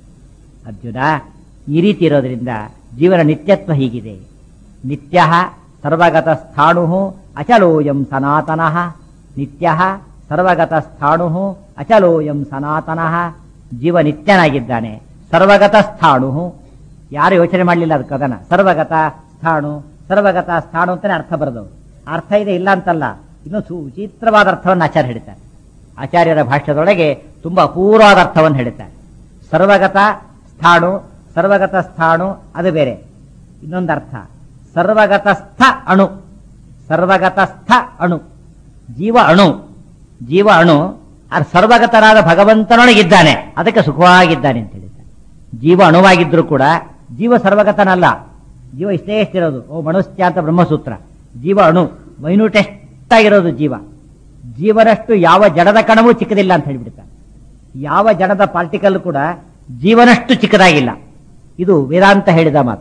ಅರ್ಜುನ ಈ ರೀತಿ ಇರೋದ್ರಿಂದ ಜೀವನ ನಿತ್ಯತ್ವ ಹೀಗಿದೆ ನಿತ್ಯ ಸರ್ವಗತ ಸ್ಥಾಣು ಅಚಲೋಯಂ ಸನಾತನಃ ನಿತ್ಯ ಸರ್ವಗತ ಸ್ಥಾಣು ಅಚಲೋಯಂ ಸನಾತನಃ ಜೀವ ನಿತ್ಯನಾಗಿದ್ದಾನೆ ಸರ್ವಗತ ಸ್ಥಾಣು ಯಾರು ಯೋಚನೆ ಮಾಡಲಿಲ್ಲ ಅದಕ್ಕೆ ಅದನ್ನ ಸರ್ವಗತ ಸ್ಥಾಣು ಸರ್ವಗತ ಸ್ಥಾಣು ಅಂತಾನೆ ಅರ್ಥ ಬರೆದವು ಅರ್ಥ ಇದೆ ಇಲ್ಲ ಅಂತಲ್ಲ ಇನ್ನು ಸುಚಿತ್ರವಾದ ಅರ್ಥವನ್ನು ಆಚಾರ್ಯ ಹೇಳ್ತಾರೆ ಆಚಾರ್ಯರ ಭಾಷ್ಯದೊಳಗೆ ತುಂಬಾ ಅಪೂರ್ವವಾದ ಅರ್ಥವನ್ನು ಹೇಳ್ತಾರೆ ಸರ್ವಗತ ಸ್ಥಾಣು ಸರ್ವಗತ ಸ್ಥಾಣು ಅದು ಬೇರೆ ಇನ್ನೊಂದು ಅರ್ಥ ಸರ್ವಗತಸ್ಥ ಅಣು ಸರ್ವಗತಸ್ಥ ಅಣು ಜೀವ ಅಣು ಜೀವ ಅಣು ಆ ಸರ್ವಗತನಾದ ಭಗವಂತನೊಳಗಿದ್ದಾನೆ ಅದಕ್ಕೆ ಸುಖವಾಗಿದ್ದಾನೆ ಅಂತ ಹೇಳಿದ್ದಾರೆ ಜೀವ ಅಣುವಾಗಿದ್ರು ಕೂಡ ಜೀವ ಸರ್ವಗತನಲ್ಲ ಜೀವ ಇಷ್ಟೇ ಎಷ್ಟಿರೋದು ಓ ಮನುಷ್ಯ ಅಂತ ಬ್ರಹ್ಮಸೂತ್ರ ಜೀವ ಅಣು ಮೈನ್ಯೂಟೆಸ್ಟ್ ಆಗಿರೋದು ಜೀವ ಜೀವನಷ್ಟು ಯಾವ ಜಡದ ಕಣವೂ ಚಿಕ್ಕದಿಲ್ಲ ಅಂತ ಹೇಳಿಬಿಡ್ತಾರೆ ಯಾವ ಜಡದ ಪಾರ್ಟಿಕಲ್ ಕೂಡ ಜೀವನಷ್ಟು ಚಿಕ್ಕದಾಗಿಲ್ಲ ಇದು ವೇದಾಂತ ಹೇಳಿದ ಮಾತು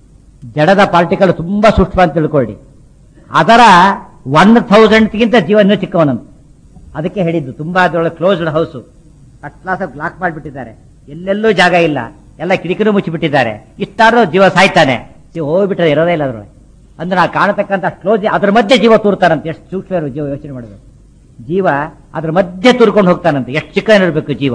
ಜಡದ ಪಾರ್ಟಿಕಲ್ ತುಂಬಾ ಸೂಕ್ಷ್ಮ ಅಂತ ತಿಳ್ಕೊಳ್ಳಿ ಅದರ ಒನ್ ಥೌಸಂಡ್ಗಿಂತ ಜೀವ ಇನ್ನೂ ಚಿಕ್ಕವನಂತ ಅದಕ್ಕೆ ಹೇಳಿದ್ದು ತುಂಬಾ ಅದರೊಳಗೆ closed house first class lock ಮಾಡಿಬಿಟ್ಟಿದ್ದಾರೆ ಎಲ್ಲೆಲ್ಲೂ ಜಾಗ ಇಲ್ಲ ಎಲ್ಲ ಕಿಟಕಿನೂ ಮುಚ್ಚಿಬಿಟ್ಟಿದ್ದಾರೆ ಇಷ್ಟಾದ್ರೂ ಜೀವ ಸಾಯ್ತಾನೆ ಜೀವ ಹೋಗ್ಬಿಟ್ರೆ ಇರೋದೇ ಇಲ್ಲ ಅದರೊಳಗೆ ಅಂದ್ರೆ ನಾ ಕಾಣತಕ್ಕಂಥ ಕ್ಲೋಸ್ ಅದ್ರ ಮಧ್ಯೆ ಜೀವ ತೂರ್ತಾನಂತೆ ಎಷ್ಟು ಸೂಕ್ಷ್ಮ ಇರೋ ಜೀವ ಯೋಚನೆ ಮಾಡಬೇಕು ಜೀವ ಅದ್ರ ಮಧ್ಯೆ ತೂರ್ಕೊಂಡು ಹೋಗ್ತಾನಂತೆ ಎಷ್ಟು ಚಿಕ್ಕನಿರಬೇಕು ಜೀವ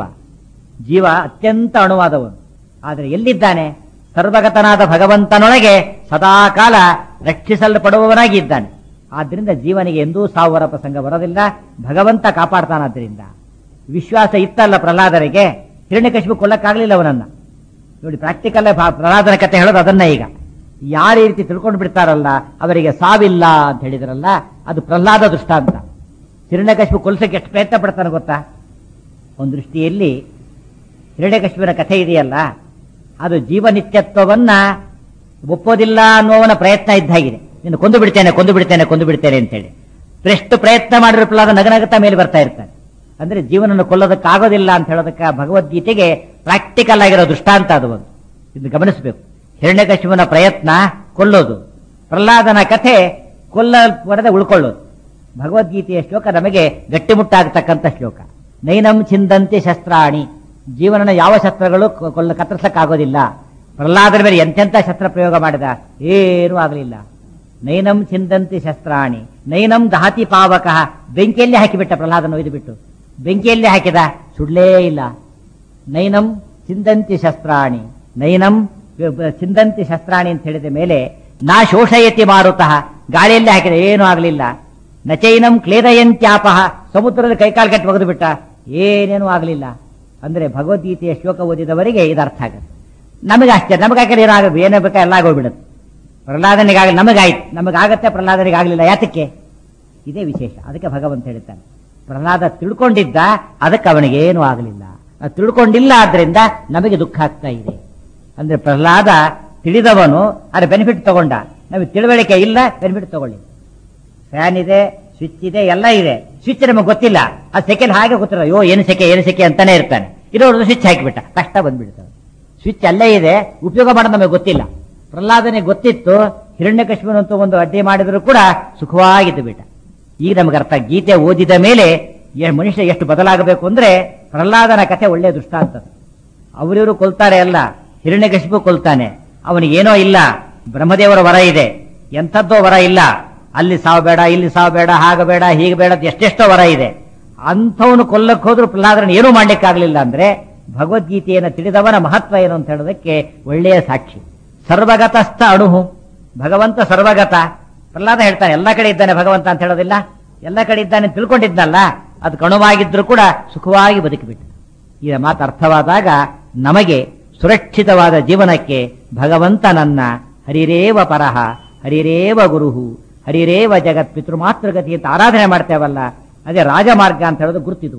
ಜೀವ ಅತ್ಯಂತ ಅಣುವಾದವನು ಆದರೆ ಎಲ್ಲಿದ್ದಾನೆ ಸರ್ವಗತನಾದ ಭಗವಂತನೊಳಗೆ ಸದಾಕಾಲ ರಕ್ಷಿಸಲ್ಪಡುವವನಾಗಿ ಇದ್ದಾನೆ ಆದ್ದರಿಂದ ಜೀವನಿಗೆ ಎಂದೂ ಸಾವರ ಪ್ರಸಂಗ ಬರೋದಿಲ್ಲ ಭಗವಂತ ಕಾಪಾಡ್ತಾನಾದ್ರಿಂದ ವಿಶ್ವಾಸ ಇತ್ತಲ್ಲ ಪ್ರಹ್ಲಾದರಿಗೆ ಹಿರಣ್ಯಕಶಿಪು ಕೊಲ್ಲಕ್ಕಾಗಲಿಲ್ಲ ಅವನನ್ನ ನೋಡಿ ಪ್ರಾಕ್ಟಿಕಲ್ ಪ್ರಹ್ಲಾದನ ಕತೆ ಹೇಳೋದು ಅದನ್ನ ಈಗ ಯಾರ ಈ ರೀತಿ ತಿಳ್ಕೊಂಡು ಬಿಡ್ತಾರಲ್ಲ ಅವರಿಗೆ ಸಾವಿಲ್ಲ ಅಂತ ಹೇಳಿದ್ರಲ್ಲ ಅದು ಪ್ರಹ್ಲಾದ ದೃಷ್ಟಾಂತ ಹಿರಣ್ಯಕಶಿಪು ಕೊಲ್ಸಕ್ಕೆ ಎಷ್ಟು ಪ್ರಯತ್ನ ಪಡ್ತಾನೆ ಗೊತ್ತಾ ಒಂದು ದೃಷ್ಟಿಯಲ್ಲಿ ಹಿರಣ್ಯಕಶಿಪುವಿನ ಕಥೆ ಇದೆಯಲ್ಲ ಅದು ಜೀವನಿತ್ಯತ್ವವನ್ನ ಒಪ್ಪೋದಿಲ್ಲ ಅನ್ನೋವನ ಪ್ರಯತ್ನ ಇದ್ದಾಗಿದೆ ನೀನು ಕೊಂದು ಬಿಡ್ತೇನೆ ಕೊಂದು ಬಿಡ್ತೇನೆ ಕೊಂದು ಬಿಡ್ತೇನೆ ಅಂತೇಳಿ ಎಷ್ಟು ಪ್ರಯತ್ನ ಮಾಡಿರೋ ಪ್ರಹ್ಲಾದ ನಗನಗುತ್ತಾ ಮೇಲೆ ಬರ್ತಾ ಇರ್ತಾನೆ ಅಂದ್ರೆ ಜೀವನನ್ನು ಕೊಲ್ಲೋದಕ್ಕಾಗೋದಿಲ್ಲ ಅಂತ ಹೇಳೋದಕ್ಕೆ ಭಗವದ್ಗೀತೆಗೆ ಪ್ರಾಕ್ಟಿಕಲ್ ಆಗಿರೋ ದೃಷ್ಟಾಂತ ಅದು ಒಂದು ಇದು ಗಮನಿಸಬೇಕು ಹಿರಣ್ಯಕಶಿಪುನ ಪ್ರಯತ್ನ ಕೊಲ್ಲೋದು ಪ್ರಹ್ಲಾದನ ಕಥೆ ಕೊಲ್ಲಲ್ಪಡದೆ ಉಳ್ಕೊಳ್ಳೋದು ಭಗವದ್ಗೀತೆಯ ಶ್ಲೋಕ ನಮಗೆ ಗಟ್ಟಿಮುಟ್ಟಾಗತಕ್ಕಂಥ ಶ್ಲೋಕ ನೈನಂ ಚಿಂದಂತೆ ಶಸ್ತ್ರಾಣಿ ಜೀವನನ ಯಾವ ಶಸ್ತ್ರಗಳು ಕೊ- ಕೊಲ್ಲ ಕತ್ತರಿಸಕ್ಕಾಗೋದಿಲ್ಲ ಪ್ರಹ್ಲಾದನ ಮೇಲೆ ಎಂತೆಂಥ ಶಸ್ತ್ರ ಪ್ರಯೋಗ ಮಾಡಿದ ಏನೂ ಆಗಲಿಲ್ಲ ನೈನಂ ಚಿಂದಂತಿ ಶಸ್ತ್ರಾಣಿ ನೈನಂ ದಹತಿ ಪಾವಕ ಬೆಂಕಿಯಲ್ಲಿ ಹಾಕಿಬಿಟ್ಟ ಪ್ರಹ್ಲಾದನ ಒಯ್ದು ಬಿಟ್ಟು ಬೆಂಕಿಯಲ್ಲಿ ಹಾಕಿದ ಸುಡ್ಲೇ ಇಲ್ಲ ನೈನಂ ಚಿಂದಂತಿ ಶಸ್ತ್ರಾಣಿ ನೈನಂ ಚಿಂದಂತಿ ಶಸ್ತ್ರಾಣಿ ಅಂತ ಹೇಳಿದ ಮೇಲೆ ನಾ ಶೋಷಯತಿ ಮಾರುತಃ ಗಾಳಿಯಲ್ಲಿ ಹಾಕಿದ ಏನೂ ಆಗಲಿಲ್ಲ ನಚೈನಂ ಕ್ಲೇದಯಂತ್ಯಾಪಹ ಸಮುದ್ರದ ಕೈಕಾಲು ಕಟ್ಟಿ ಒಗೆದು ಬಿಟ್ಟ ಏನೇನೂ ಆಗಲಿಲ್ಲ ಅಂದ್ರೆ ಭಗವದ್ಗೀತೆಯ ಶ್ಲೋಕ ಓದಿದವರಿಗೆ ಇದು ಅರ್ಥ ಆಗುತ್ತೆ ನಮಗೆ ಆಶ್ಚರ್ಯ ನಮಗಾಗಲಿ ಏನಾಗ ಏನೇ ಬೇಕಾ ಎಲ್ಲ ಆಗೋಗ್ಬಿಡುತ್ತೆ ಪ್ರಹ್ಲಾದನಿಗಾಗಲಿ ನಮಗಾಯ್ತು ನಮಗಾಗತ್ತೆ ಪ್ರಹ್ಲಾದನಿಗೆ ಆಗಲಿಲ್ಲ ಯಾತಕ್ಕೆ ಇದೇ ವಿಶೇಷ ಅದಕ್ಕೆ ಭಗವಂತ ಹೇಳ್ತಾನೆ ಪ್ರಹ್ಲಾದ ತಿಳ್ಕೊಂಡಿದ್ದ ಅದಕ್ಕೆ ಅವನಿಗೆ ಏನೂ ಆಗಲಿಲ್ಲ ಅದು ತಿಳ್ಕೊಂಡಿಲ್ಲ ಆದ್ರಿಂದ ನಮಗೆ ದುಃಖ ಆಗ್ತಾ ಇದೆ ಅಂದ್ರೆ ಪ್ರಹ್ಲಾದ ತಿಳಿದವನು ಅದ್ರ ಬೆನಿಫಿಟ್ ತಗೊಂಡ ನಮಗೆ ತಿಳುವಳಿಕೆ ಇಲ್ಲ ಬೆನಿಫಿಟ್ ತಗೊಳ್ಳಿ ಫ್ಯಾನ್ ಇದೆ ಸ್ವಿಚ್ ಇದೆ ಎಲ್ಲ ಇದೆ ಸ್ವಿಚ್ ನಮಗೆ ಗೊತ್ತಿಲ್ಲ ಆ ಸೆಕೆಂಡ್ ಹಾಗೆ ಗೊತ್ತಿಲ್ಲ ಅಯ್ಯೋ ಏನು ಸೆಕೆ ಏನು ಸೆಕೆ ಅಂತಾನೆ ಇರ್ತಾನೆ ಇರೋದು ಸ್ವಿಚ್ ಹಾಕಿಬಿಟ್ಟ ಕಷ್ಟ ಬಂದ್ಬಿಡ್ತಾವೆ ಸ್ವಿಚ್ ಅಲ್ಲೇ ಇದೆ ಉಪಯೋಗ ಮಾಡೋದು ನಮಗೆ ಗೊತ್ತಿಲ್ಲ ಪ್ರಹ್ಲಾದನಿಗೆ ಗೊತ್ತಿತ್ತು ಹಿರಣ್ಯಕಶ್ಮೀರ ಅಂತ ಒಂದು ಅಡ್ಡಿ ಮಾಡಿದ್ರು ಕೂಡ ಸುಖವಾಗಿದ್ದು ಬಿಟ್ಟ ಈಗ ನಮಗೆ ಅರ್ಥ ಗೀತೆ ಓದಿದ ಮೇಲೆ ಎ- ಮನುಷ್ಯ ಎಷ್ಟು ಬದಲಾಗಬೇಕು ಅಂದ್ರೆ ಪ್ರಹ್ಲಾದನ ಕಥೆ ಒಳ್ಳೆಯ ದೃಷ್ಟಾಂತ ಅವರಿವರು ಕೊಲ್ತಾರೆ ಅಲ್ಲ ಹಿರಣ್ಯಕಶಿಪು ಕೊಲ್ತಾನೆ ಅವನಿಗೇನೋ ಇಲ್ಲ ಬ್ರಹ್ಮದೇವರ ವರ ಇದೆ ಎಂಥದ್ದೋ ವರ ಇಲ್ಲ ಅಲ್ಲಿ ಸಾವು ಬೇಡ ಇಲ್ಲಿ ಸಾವು ಬೇಡ ಹಾಗ ಬೇಡ ಹೀಗೆ ಬೇಡ ಅಂತ ಎಷ್ಟೆಷ್ಟೋ ವರ ಇದೆ ಅಂಥವನು ಕೊಲ್ಲಕ್ಕೆ ಹೋದ್ರು ಪ್ರಹ್ಲಾದನ ಏನೂ ಮಾಡ್ಲಿಕ್ಕಾಗಲಿಲ್ಲ ಅಂದ್ರೆ ಭಗವದ್ಗೀತೆಯನ್ನು ತಿಳಿದವನ ಮಹತ್ವ ಏನು ಅಂತ ಹೇಳೋದಕ್ಕೆ ಒಳ್ಳೆಯ ಸಾಕ್ಷಿ ಸರ್ವಗತಸ್ಥ ಅಣುಹು ಭಗವಂತ ಸರ್ವಗತ ಪ್ರಹ್ಲಾದ ಹೇಳ್ತಾನೆ ಎಲ್ಲ ಕಡೆ ಇದ್ದಾನೆ ಭಗವಂತ ಅಂತ ಹೇಳೋದಿಲ್ಲ ಎಲ್ಲ ಕಡೆ ಇದ್ದಾನೆ ಅಂತ ತಿಳ್ಕೊಂಡಿದ್ನಲ್ಲ ಅದು ಕಣುವಾಗಿದ್ರು ಕೂಡ ಸುಖವಾಗಿ ಬದುಕಿಬಿಟ್ಟು ಈ ಮಾತು ಅರ್ಥವಾದಾಗ ನಮಗೆ ಸುರಕ್ಷಿತವಾದ ಜೀವನಕ್ಕೆ ಭಗವಂತ ನನ್ನ ಹರಿರೇವ ಪರಹ ಹರಿರೇವ ಗುರುಹು ಹರಿರೇವ ಜಗತ್ ಪಿತೃಮಾತೃಗತಿ ಅಂತ ಆರಾಧನೆ ಮಾಡ್ತೇವಲ್ಲ ಅದೇ ರಾಜಮಾರ್ಗ ಅಂತ ಹೇಳೋದು ಗುರುತಿದ್ವು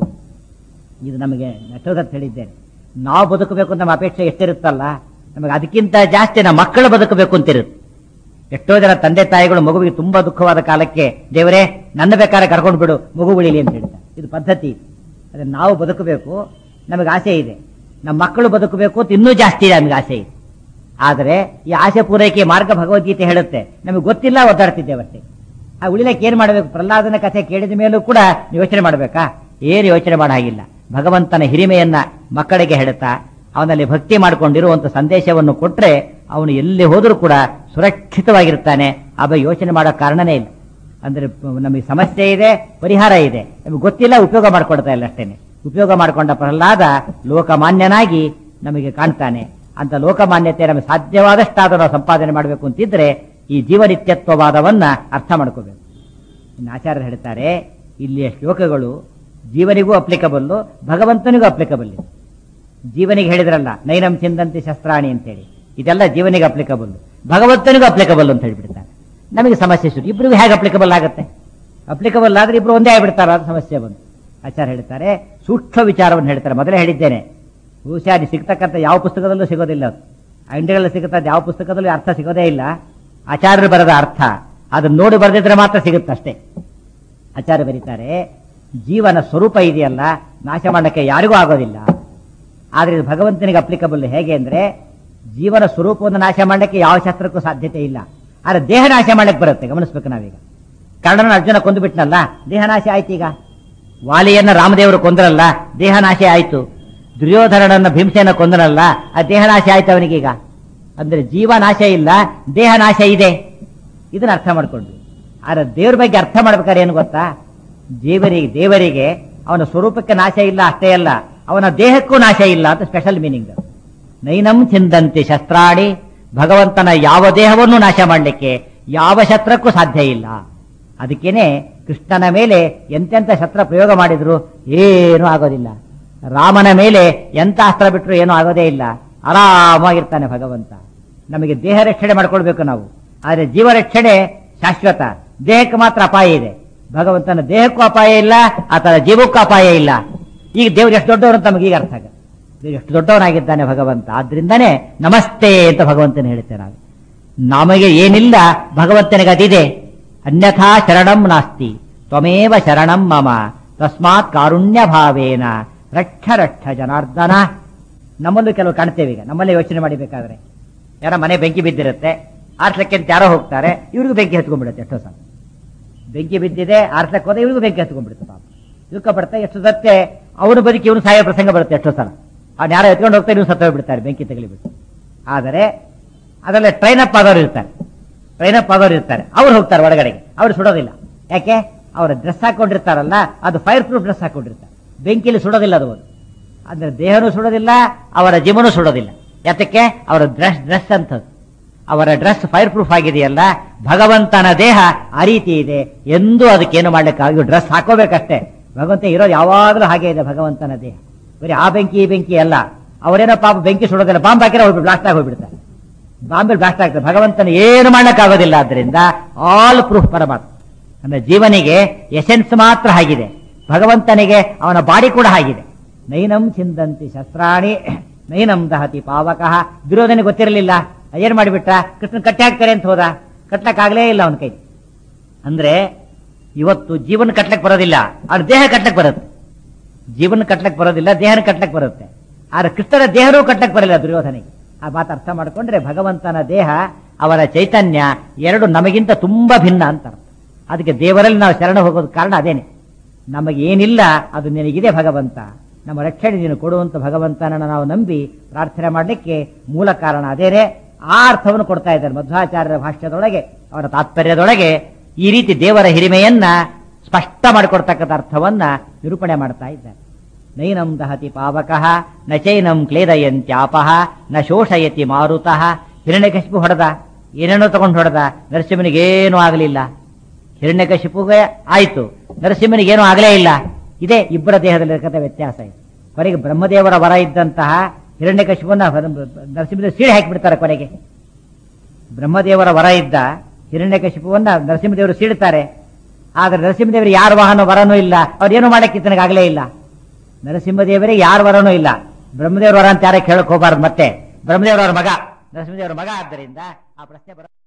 ಇದು ನಮಗೆ ನೆಟ್ಟೋದಕ್ಕೆ ಹೇಳಿದ್ದೇನೆ ನಾವು ಬದುಕಬೇಕು ಅಂತ ನಮ್ಮ ಅಪೇಕ್ಷೆ ಎಷ್ಟಿರುತ್ತಲ್ಲ ನಮಗೆ ಅದಕ್ಕಿಂತ ಜಾಸ್ತಿ ನಮ್ಮ ಮಕ್ಕಳು ಬದುಕಬೇಕು ಅಂತಿರುತ್ತೆ ಎಷ್ಟೋ ಜನ ತಂದೆ ತಾಯಿಗಳು ಮಗುವಿಗೆ ತುಂಬಾ ದುಃಖವಾದ ಕಾಲಕ್ಕೆ ದೇವರೇ ನನ್ನ ಬೇಕಾದ್ರೆ ಕರ್ಕೊಂಡು ಬಿಡು ಮಗು ಉಳಿಲಿ ಅಂತ ಹೇಳ್ತಾರೆ ಇದು ಪದ್ಧತಿ ಅದೇ ನಾವು ಬದುಕಬೇಕು ನಮಗೆ ಆಸೆ ಇದೆ ನಮ್ಮ ಮಕ್ಕಳು ಬದುಕಬೇಕು ಅಂತ ಇನ್ನೂ ಜಾಸ್ತಿ ಇದೆ ನಮಗೆ ಆಸೆ ಇದೆ ಆದರೆ ಈ ಆಸೆ ಪೂರೈಕೆ ಮಾರ್ಗ ಭಗವದ್ಗೀತೆ ಹೇಳುತ್ತೆ ನಮಗೆ ಗೊತ್ತಿಲ್ಲ ಒದ್ದಾಡ್ತಿದ್ದೇವಷ್ಟೇ ಆ ಉಳಿಲಕ್ಕೆ ಏನ್ ಮಾಡಬೇಕು ಪ್ರಹ್ಲಾದನ ಕಥೆ ಕೇಳಿದ ಮೇಲೂ ಕೂಡ ಯೋಚನೆ ಮಾಡಬೇಕಾ ಏನು ಯೋಚನೆ ಮಾಡೋ ಹಾಗಿಲ್ಲ ಭಗವಂತನ ಹಿರಿಮೆಯನ್ನ ಮಕ್ಕಳಿಗೆ ಹೇಳುತ್ತಾ ಅವನಲ್ಲಿ ಭಕ್ತಿ ಮಾಡಿಕೊಂಡಿರುವಂತ ಸಂದೇಶವನ್ನು ಕೊಟ್ರೆ ಅವನು ಎಲ್ಲಿ ಹೋದರೂ ಕೂಡ ಸುರಕ್ಷಿತವಾಗಿರ್ತಾನೆ ಆ ಬಗ್ಗೆ ಯೋಚನೆ ಮಾಡೋ ಕಾರಣನೇ ಇಲ್ಲ ಅಂದ್ರೆ ಪ- ನಮಗೆ ಸಮಸ್ಯೆ ಇದೆ ಪರಿಹಾರ ಇದೆ ನಮಗೆ ಗೊತ್ತಿಲ್ಲ ಉಪಯೋಗ ಮಾಡ್ಕೊಡ್ತಾ ಇಲ್ಲ ಅಷ್ಟೇನೆ ಉಪಯೋಗ ಮಾಡಿಕೊಂಡ ಪ್ರಹ್ಲಾದ ಲೋಕಮಾನ್ಯನಾಗಿ ನಮಗೆ ಕಾಣ್ತಾನೆ ಅಂತ ಲೋಕಮಾನ್ಯತೆ ನಮಗೆ ಸಾಧ್ಯವಾದಷ್ಟಾದರೂ ನಾವು ಸಂಪಾದನೆ ಮಾಡಬೇಕು ಅಂತಿದ್ರೆ ಈ ಜೀವನಿತ್ಯತ್ವವಾದವನ್ನ ಅರ್ಥ ಮಾಡ್ಕೋಬೇಕು ಇನ್ನು ಆಚಾರ್ಯರು ಹೇಳ್ತಾರೆ ಇಲ್ಲಿಯ ಶ್ಲೋಕಗಳು ಜೀವನಿಗೂ ಅಪ್ಲಿಕಬಲ್ಲು ಭಗವಂತನಿಗೂ ಅಪ್ಲಿಕಬಲ್ ಇದೆ ಜೀವನಿಗೆ ಹೇಳಿದ್ರಲ್ಲ ನೈನಂ ಚಿಂದಂತಿ ಶಸ್ತ್ರಾಣಿ ಅಂತೇಳಿ ಇದೆಲ್ಲ ಜೀವನಿಗೆ ಅಪ್ಲಿಕಬಲ್ ಭಗವಂತನಿಗೂ ಅಪ್ಲಿಕಬಲ್ ಅಂತ ಹೇಳ್ಬಿಡ್ತಾರೆ ನಮಗೆ ಸಮಸ್ಯೆ ಶುರು ಇಬ್ಬರಿಗೂ ಹೇಗೆ ಅಪ್ಲಿಕಬಲ್ ಆಗುತ್ತೆ ಅಪ್ಲಿಕಬಲ್ ಆದ್ರೆ ಇಬ್ರು ಒಂದೇ ಆಗ್ಬಿಡ್ತಾರ ಅದು ಸಮಸ್ಯೆ ಬಂದು ಆಚಾರ್ಯ ಹೇಳ್ತಾರೆ ಸೂಕ್ಷ್ಮ ವಿಚಾರವನ್ನು ಹೇಳ್ತಾರೆ ಮೊದಲೇ ಹೇಳಿದ್ದೇನೆ ಬಹುಶಃ ಅದು ಸಿಗ್ತಕ್ಕಂಥ ಯಾವ ಪುಸ್ತಕದಲ್ಲೂ ಸಿಗೋದಿಲ್ಲ ಅದು ಅಂಗಡಿಗಳಲ್ಲಿ ಸಿಗುತ್ತದೆ ಯಾವ ಪುಸ್ತಕದಲ್ಲೂ ಅರ್ಥ ಸಿಗೋದೇ ಇಲ್ಲ ಆಚಾರ್ಯರು ಬರೆದ ಅರ್ಥ ಅದನ್ನ ನೋಡಿ ಬರೆದಿದ್ರೆ ಮಾತ್ರ ಸಿಗುತ್ತೆ ಅಷ್ಟೇ ಆಚಾರ್ಯ ಬರೀತಾರೆ ಜೀವನ ಸ್ವರೂಪ ಇದೆಯಲ್ಲ ನಾಶ ಮಾಡಕ್ಕೆ ಯಾರಿಗೂ ಆಗೋದಿಲ್ಲ ಆದ್ರೆ ಇದು ಭಗವಂತನಿಗೆ ಅಪ್ಲಿಕಬಲ್ ಹೇಗೆ ಅಂದ್ರೆ ಜೀವನ ಸ್ವರೂಪವನ್ನು ನಾಶ ಮಾಡಲಿಕ್ಕೆ ಯಾವ ಶಾಸ್ತ್ರಕ್ಕೂ ಸಾಧ್ಯತೆ ಇಲ್ಲ ಆದ್ರೆ ದೇಹ ನಾಶ ಮಾಡಕ್ಕೆ ಬರುತ್ತೆ ಗಮನಿಸ್ಬೇಕು ನಾವೀಗ ಕರ್ಣನ ಅರ್ಜುನ ಕೊಂದು ಬಿಟ್ನಲ್ಲ ದೇಹ ನಾಶ ಆಯ್ತು ಈಗ ವಾಲಿಯನ್ನ ರಾಮದೇವರು ಕೊಂದ್ರಲ್ಲ ದೇಹ ನಾಶ ಆಯ್ತು ದುರ್ಯೋಧನನನ್ನ ಭೀಮಸೇನ ಕೊಂದನಲ್ಲ ಆ ದೇಹ ನಾಶ ಆಯ್ತು ಅವನಿಗೀಗ ಅಂದ್ರೆ ಜೀವ ನಾಶ ಇಲ್ಲ ದೇಹ ನಾಶ ಇದೆ ಇದನ್ನ ಅರ್ಥ ಮಾಡ್ಕೊಂಡ್ವಿ ಆದ್ರೆ ದೇವ್ರ ಬಗ್ಗೆ ಅರ್ಥ ಮಾಡ್ಬೇಕಾದ್ರೆ ಏನು ಗೊತ್ತಾ ದೇವರಿಗೆ ದೇವರಿಗೆ ಅವನ ಸ್ವರೂಪಕ್ಕೆ ನಾಶ ಇಲ್ಲ ಅಷ್ಟೇ ಅಲ್ಲ ಅವನ ದೇಹಕ್ಕೂ ನಾಶ ಇಲ್ಲ ಅಂತ ಸ್ಪೆಷಲ್ ಮೀನಿಂಗ್ ನೈನಂ ಚಿಂದಂತೆ ಶಸ್ತ್ರಾಣಿ ಭಗವಂತನ ಯಾವ ದೇಹವನ್ನು ನಾಶ ಮಾಡಲಿಕ್ಕೆ ಯಾವ ಶಸ್ತ್ರಕ್ಕೂ ಸಾಧ್ಯ ಇಲ್ಲ ಅದಕ್ಕೇನೆ ಕೃಷ್ಣನ ಮೇಲೆ ಎಂತೆಂತ ಶಸ್ತ್ರ ಪ್ರಯೋಗ ಮಾಡಿದ್ರು ಏನೂ ಆಗೋದಿಲ್ಲ ರಾಮನ ಮೇಲೆ ಎಂತ ಅಸ್ತ್ರ ಬಿಟ್ಟರು ಏನೂ ಆಗೋದೇ ಇಲ್ಲ ಆರಾಮಾಗಿರ್ತಾನೆ ಭಗವಂತ ನಮಗೆ ದೇಹ ರಕ್ಷಣೆ ಮಾಡ್ಕೊಳ್ಬೇಕು ನಾವು ಆದರೆ ಜೀವ ರಕ್ಷಣೆ ಶಾಶ್ವತ ದೇಹಕ್ಕೆ ಮಾತ್ರ ಅಪಾಯ ಇದೆ ಭಗವಂತನ ದೇಹಕ್ಕೂ ಅಪಾಯ ಇಲ್ಲ ಆತನ ಜೀವಕ್ಕೂ ಅಪಾಯ ಇಲ್ಲ ಈಗ ದೇವ್ರು ಎಷ್ಟು ದೊಡ್ಡವರು ಅಂತ ನಮಗೆ ಈಗ ಅರ್ಥ ಆಗುತ್ತೆ ದೇವ್ರು ಎಷ್ಟು ದೊಡ್ಡವನಾಗಿದ್ದಾನೆ ಭಗವಂತ ಆದ್ರಿಂದನೇ ನಮಸ್ತೆ ಅಂತ ಭಗವಂತನ ಹೇಳ್ತೇವೆ ನಾವು ನಮಗೆ ಏನಿಲ್ಲ ಭಗವಂತನಿಗೆ ಅದಿದೆ ಅನ್ಯಥಾ ಶರಣಂ ನಾಸ್ತಿ ತ್ವಮೇವ ಶರಣಂ ಮಮ ತಸ್ಮಾತ್ ಕಾರುಣ್ಯ ಭಾವೇನ ರಕ್ಷ ರಕ್ಷ ಜನಾರ್ದನ ನಮ್ಮಲ್ಲೂ ಕೆಲವು ಕಾಣ್ತೇವೆ ಈಗ ನಮ್ಮಲ್ಲೇ ಯೋಚನೆ ಮಾಡಬೇಕಾದ್ರೆ ಯಾರ ಮನೆ ಬೆಂಕಿ ಬಿದ್ದಿರುತ್ತೆ ಆರ್ಸ್ಲಕ್ಕೆ ಅಂತ ಯಾರೋ ಹೋಗ್ತಾರೆ ಇವ್ರಿಗೂ ಬೆಂಕಿ ಹತ್ಕೊಂಡ್ಬಿಡುತ್ತೆ ಎಷ್ಟೋ ಸಲ ಬೆಂಕಿ ಬಿದ್ದಿದೆ ಆರ್ಸ್ಲಕ್ಕೆ ಹೋದ ಇವ್ರಿಗೂ ಬೆಂಕಿ ಹತ್ಕೊಂಡ್ಬಿಡುತ್ತೆ ಪಾಪ ದುಃಖ ಪಡ್ತಾ ಎಷ್ಟು ಸತ್ತೆ ಅವನು ಬದುಕಿ ಇವನು ಸಾಯೋ ಪ್ರಸಂಗ ಬರುತ್ತೆ ಎಷ್ಟೋ ಸಲ ಅವ್ನು ಯಾರೋ ಎತ್ಕೊಂಡು ಹೋಗ್ತಾರೆ ಇವ್ನು ಸತ್ತ ಬಿಡ್ತಾರೆ ಬೆಂಕಿ ತಗಲಿಬಿಟ್ಟು ಆದರೆ ಅದರಲ್ಲಿ ಟ್ರೈನ್ ಅಪ್ ಆಗೋರು ಇರ್ತಾರೆ ಟ್ರೈನ್ ಅಪ್ ಆಗೋರು ಇರ್ತಾರೆ ಅವ್ರು ಹೋಗ್ತಾರೆ ಒಳಗಡೆಗೆ ಅವ್ರು ಸುಡೋದಿಲ್ಲ ಯಾಕೆ ಅವರ ಡ್ರೆಸ್ ಹಾಕೊಂಡಿರ್ತಾರಲ್ಲ ಅದು ಫೈರ್ ಪ್ರೂಫ್ ಡ್ರೆಸ್ ಹಾಕೊಂಡಿರ್ತಾರೆ ಬೆಂಕಿಯಲ್ಲಿ ಸುಡೋದಿಲ್ಲ ಅದು ಒಂದು ಅಂದ್ರೆ ದೇಹನೂ ಸುಡೋದಿಲ್ಲ ಅವರ ಜಿಮನೂ ಸುಡೋದಿಲ್ಲ ಯಾತಕ್ಕೆ ಅವರ ಡ್ರೆಸ್ ಡ್ರೆಸ್ ಅಂತದ್ದು ಅವರ ಡ್ರೆಸ್ ಫೈರ್ ಪ್ರೂಫ್ ಆಗಿದೆಯಲ್ಲ ಭಗವಂತನ ದೇಹ ಆ ರೀತಿ ಇದೆ ಎಂದೂ ಅದಕ್ಕೇನು ಮಾಡ್ಲಿಕ್ಕಾಗಿ ಡ್ರೆಸ್ ಹಾಕೋಬೇಕಷ್ಟೇ ಭಗವಂತ ಇರೋದು ಯಾವಾಗಲೂ ಹಾಗೆ ಇದೆ ಭಗವಂತನ ದೇಹ ಬರೀ ಆ ಬೆಂಕಿ ಈ ಬೆಂಕಿ ಅಲ್ಲ ಅವರೇನೋ ಪಾಪ ಬೆಂಕಿ ಸುಡೋದಿಲ್ಲ ಬಾಂಬ್ ಹಾಕಿರೋ ಹೋಗ್ಬಿಟ್ಟು ಬ್ಲಾಸ್ಟ್ ಆಗಿ ಹೋಗ್ಬಿಡ್ತಾರೆ ಬಾಂಬೆಲ್ ಬ್ಲಾಸ್ಟ್ ಆಗ್ತದೆ ಭಗವಂತನ ಏನು ಮಾಡ್ಲಿಕ್ಕಾಗೋದಿಲ್ಲ ಆದ್ರಿಂದ ಆಲ್ ಪ್ರೂಫ್ ಪರಮಾತ್ಮ ಅಂದ್ರೆ ಜೀವನಿಗೆ ಎಸೆನ್ಸ್ ಮಾತ್ರ ಆಗಿದೆ ಭಗವಂತನಿಗೆ ಅವನ ಬಾಡಿ ಕೂಡ ಆಗಿದೆ ನೈನಂ ಚಿಂದಂತಿ ಶಸ್ತ್ರಾಣಿ ನೈನಂ ದಹತಿ ಪಾವಕಃ ದುರ್ಯೋಧನಿಗೆ ಗೊತ್ತಿರಲಿಲ್ಲ ಏನ್ ಮಾಡಿಬಿಟ್ಟ ಕೃಷ್ಣ ಕಟ್ಟಿ ಹಾಕ್ತಾರೆ ಅಂತ ಹೋದ ಕಟ್ಲಕ್ಕಾಗಲೇ ಇಲ್ಲ ಅವನ ಕೈ ಅಂದ್ರೆ ಇವತ್ತು ಜೀವನ ಕಟ್ಲಕ್ ಬರೋದಿಲ್ಲ ಅವ್ರ ದೇಹ ಕಟ್ಲಕ್ ಬರುತ್ತೆ ಜೀವನ ಕಟ್ಲಕ್ ಬರೋದಿಲ್ಲ ದೇಹನ ಕಟ್ಲಕ್ ಬರುತ್ತೆ ಆದ್ರೆ ಕೃಷ್ಣನ ದೇಹನೂ ಕಟ್ಲಕ್ ಬರಲಿಲ್ಲ ದುರ್ಯೋಧನಿಗೆ ಆ ಮಾತು ಅರ್ಥ ಮಾಡ್ಕೊಂಡ್ರೆ ಭಗವಂತನ ದೇಹ ಅವರ ಚೈತನ್ಯ ಎರಡು ನಮಗಿಂತ ತುಂಬಾ ಭಿನ್ನ ಅಂತ ಅರ್ಥ ಅದಕ್ಕೆ ದೇವರಲ್ಲಿ ನಾವು ಶರಣ ಹೋಗೋದು ಕಾರಣ ಅದೇನೆ ನಮಗೆ ಏನಿಲ್ಲ ಅದು ನಿನಗಿದೆ ಭಗವಂತ ನಮ್ಮ ರಕ್ಷಣೆ ನೀನು ಕೊಡುವಂತ ಭಗವಂತನನ್ನು ನಾವು ನಂಬಿ ಪ್ರಾರ್ಥನೆ ಮಾಡಲಿಕ್ಕೆ ಮೂಲ ಕಾರಣ ಅದೇನೆ ಆ ಅರ್ಥವನ್ನು ಕೊಡ್ತಾ ಇದ್ದಾರೆ ಮಧ್ವಾಚಾರ್ಯರ ಭಾಷ್ಯದೊಳಗೆ ಅವರ ತಾತ್ಪರ್ಯದೊಳಗೆ ಈ ರೀತಿ ದೇವರ ಹಿರಿಮೆಯನ್ನ ಸ್ಪಷ್ಟ ಮಾಡಿಕೊಡ್ತಕ್ಕಂಥ ಅರ್ಥವನ್ನ ನಿರೂಪಣೆ ಮಾಡ್ತಾ ಇದ್ದಾರೆ ನೈನಂ ದಹತಿ ಪಾವಕಃ ನ ಚೈನಂ ಕ್ಲೇದಯಂತ್ಯಾಪಃ ನ ಶೋಷಯತಿ ಮಾರುತಃ ಹಿರಣ್ಯಕಶಿಪು ಹೊಡೆದ ಏನೇನೋ ತಗೊಂಡು ಹೊಡೆದ ನರಸಿಂಹನಿಗೇನೂ ಆಗಲಿಲ್ಲ ಹಿರಣ್ಯಕಶಿಪುಗೆ ಆಯ್ತು ನರಸಿಂಹನಿಗೇನೂ ಆಗಲೇ ಇಲ್ಲ ಇದೇ ಇಬ್ಬರ ದೇಹದಲ್ಲಿರ್ತಕ್ಕಂಥ ವ್ಯತ್ಯಾಸ ಇದೆ ಕೊನೆಗೆ ಬ್ರಹ್ಮದೇವರ ವರ ಇದ್ದಂತಹ ಹಿರಣ್ಯಕಶಿಪುನ ನರಸಿಂಹದ ಸೀಳೆ ಹಾಕಿಬಿಡ್ತಾರೆ ಕೊನೆಗೆ ಬ್ರಹ್ಮದೇವರ ವರ ಇದ್ದ ಹಿರಣ್ಯಕಶಿಪುವನ್ನ ನರಸಿಂಹದೇವರು ಸೀಳ್ತಾರೆ ಆದ್ರೆ ನರಸಿಂಹದೇವರು ಯಾರ ವಾಹನ ವರನೂ ಇಲ್ಲ ಅವ್ರೇನು ಮಾಡಕ್ಕೆ ತನಗಾಗಲೇ ಇಲ್ಲ ನರಸಿಂಹದೇವರೇ ಯಾರ ವರನೂ ಇಲ್ಲ ಬ್ರಹ್ಮದೇವರ ವರ ಅಂತ ಯಾರೇ ಕೇಳಕ್ ಹೋಗಬಾರ್ದು ಮತ್ತೆ ಬ್ರಹ್ಮದೇವರವರ ಮಗ ನರಸಿಂಹದೇವರ ಮಗ ಆದ್ದರಿಂದ ಆ ಪ್ರಶ್ನೆ ಬರ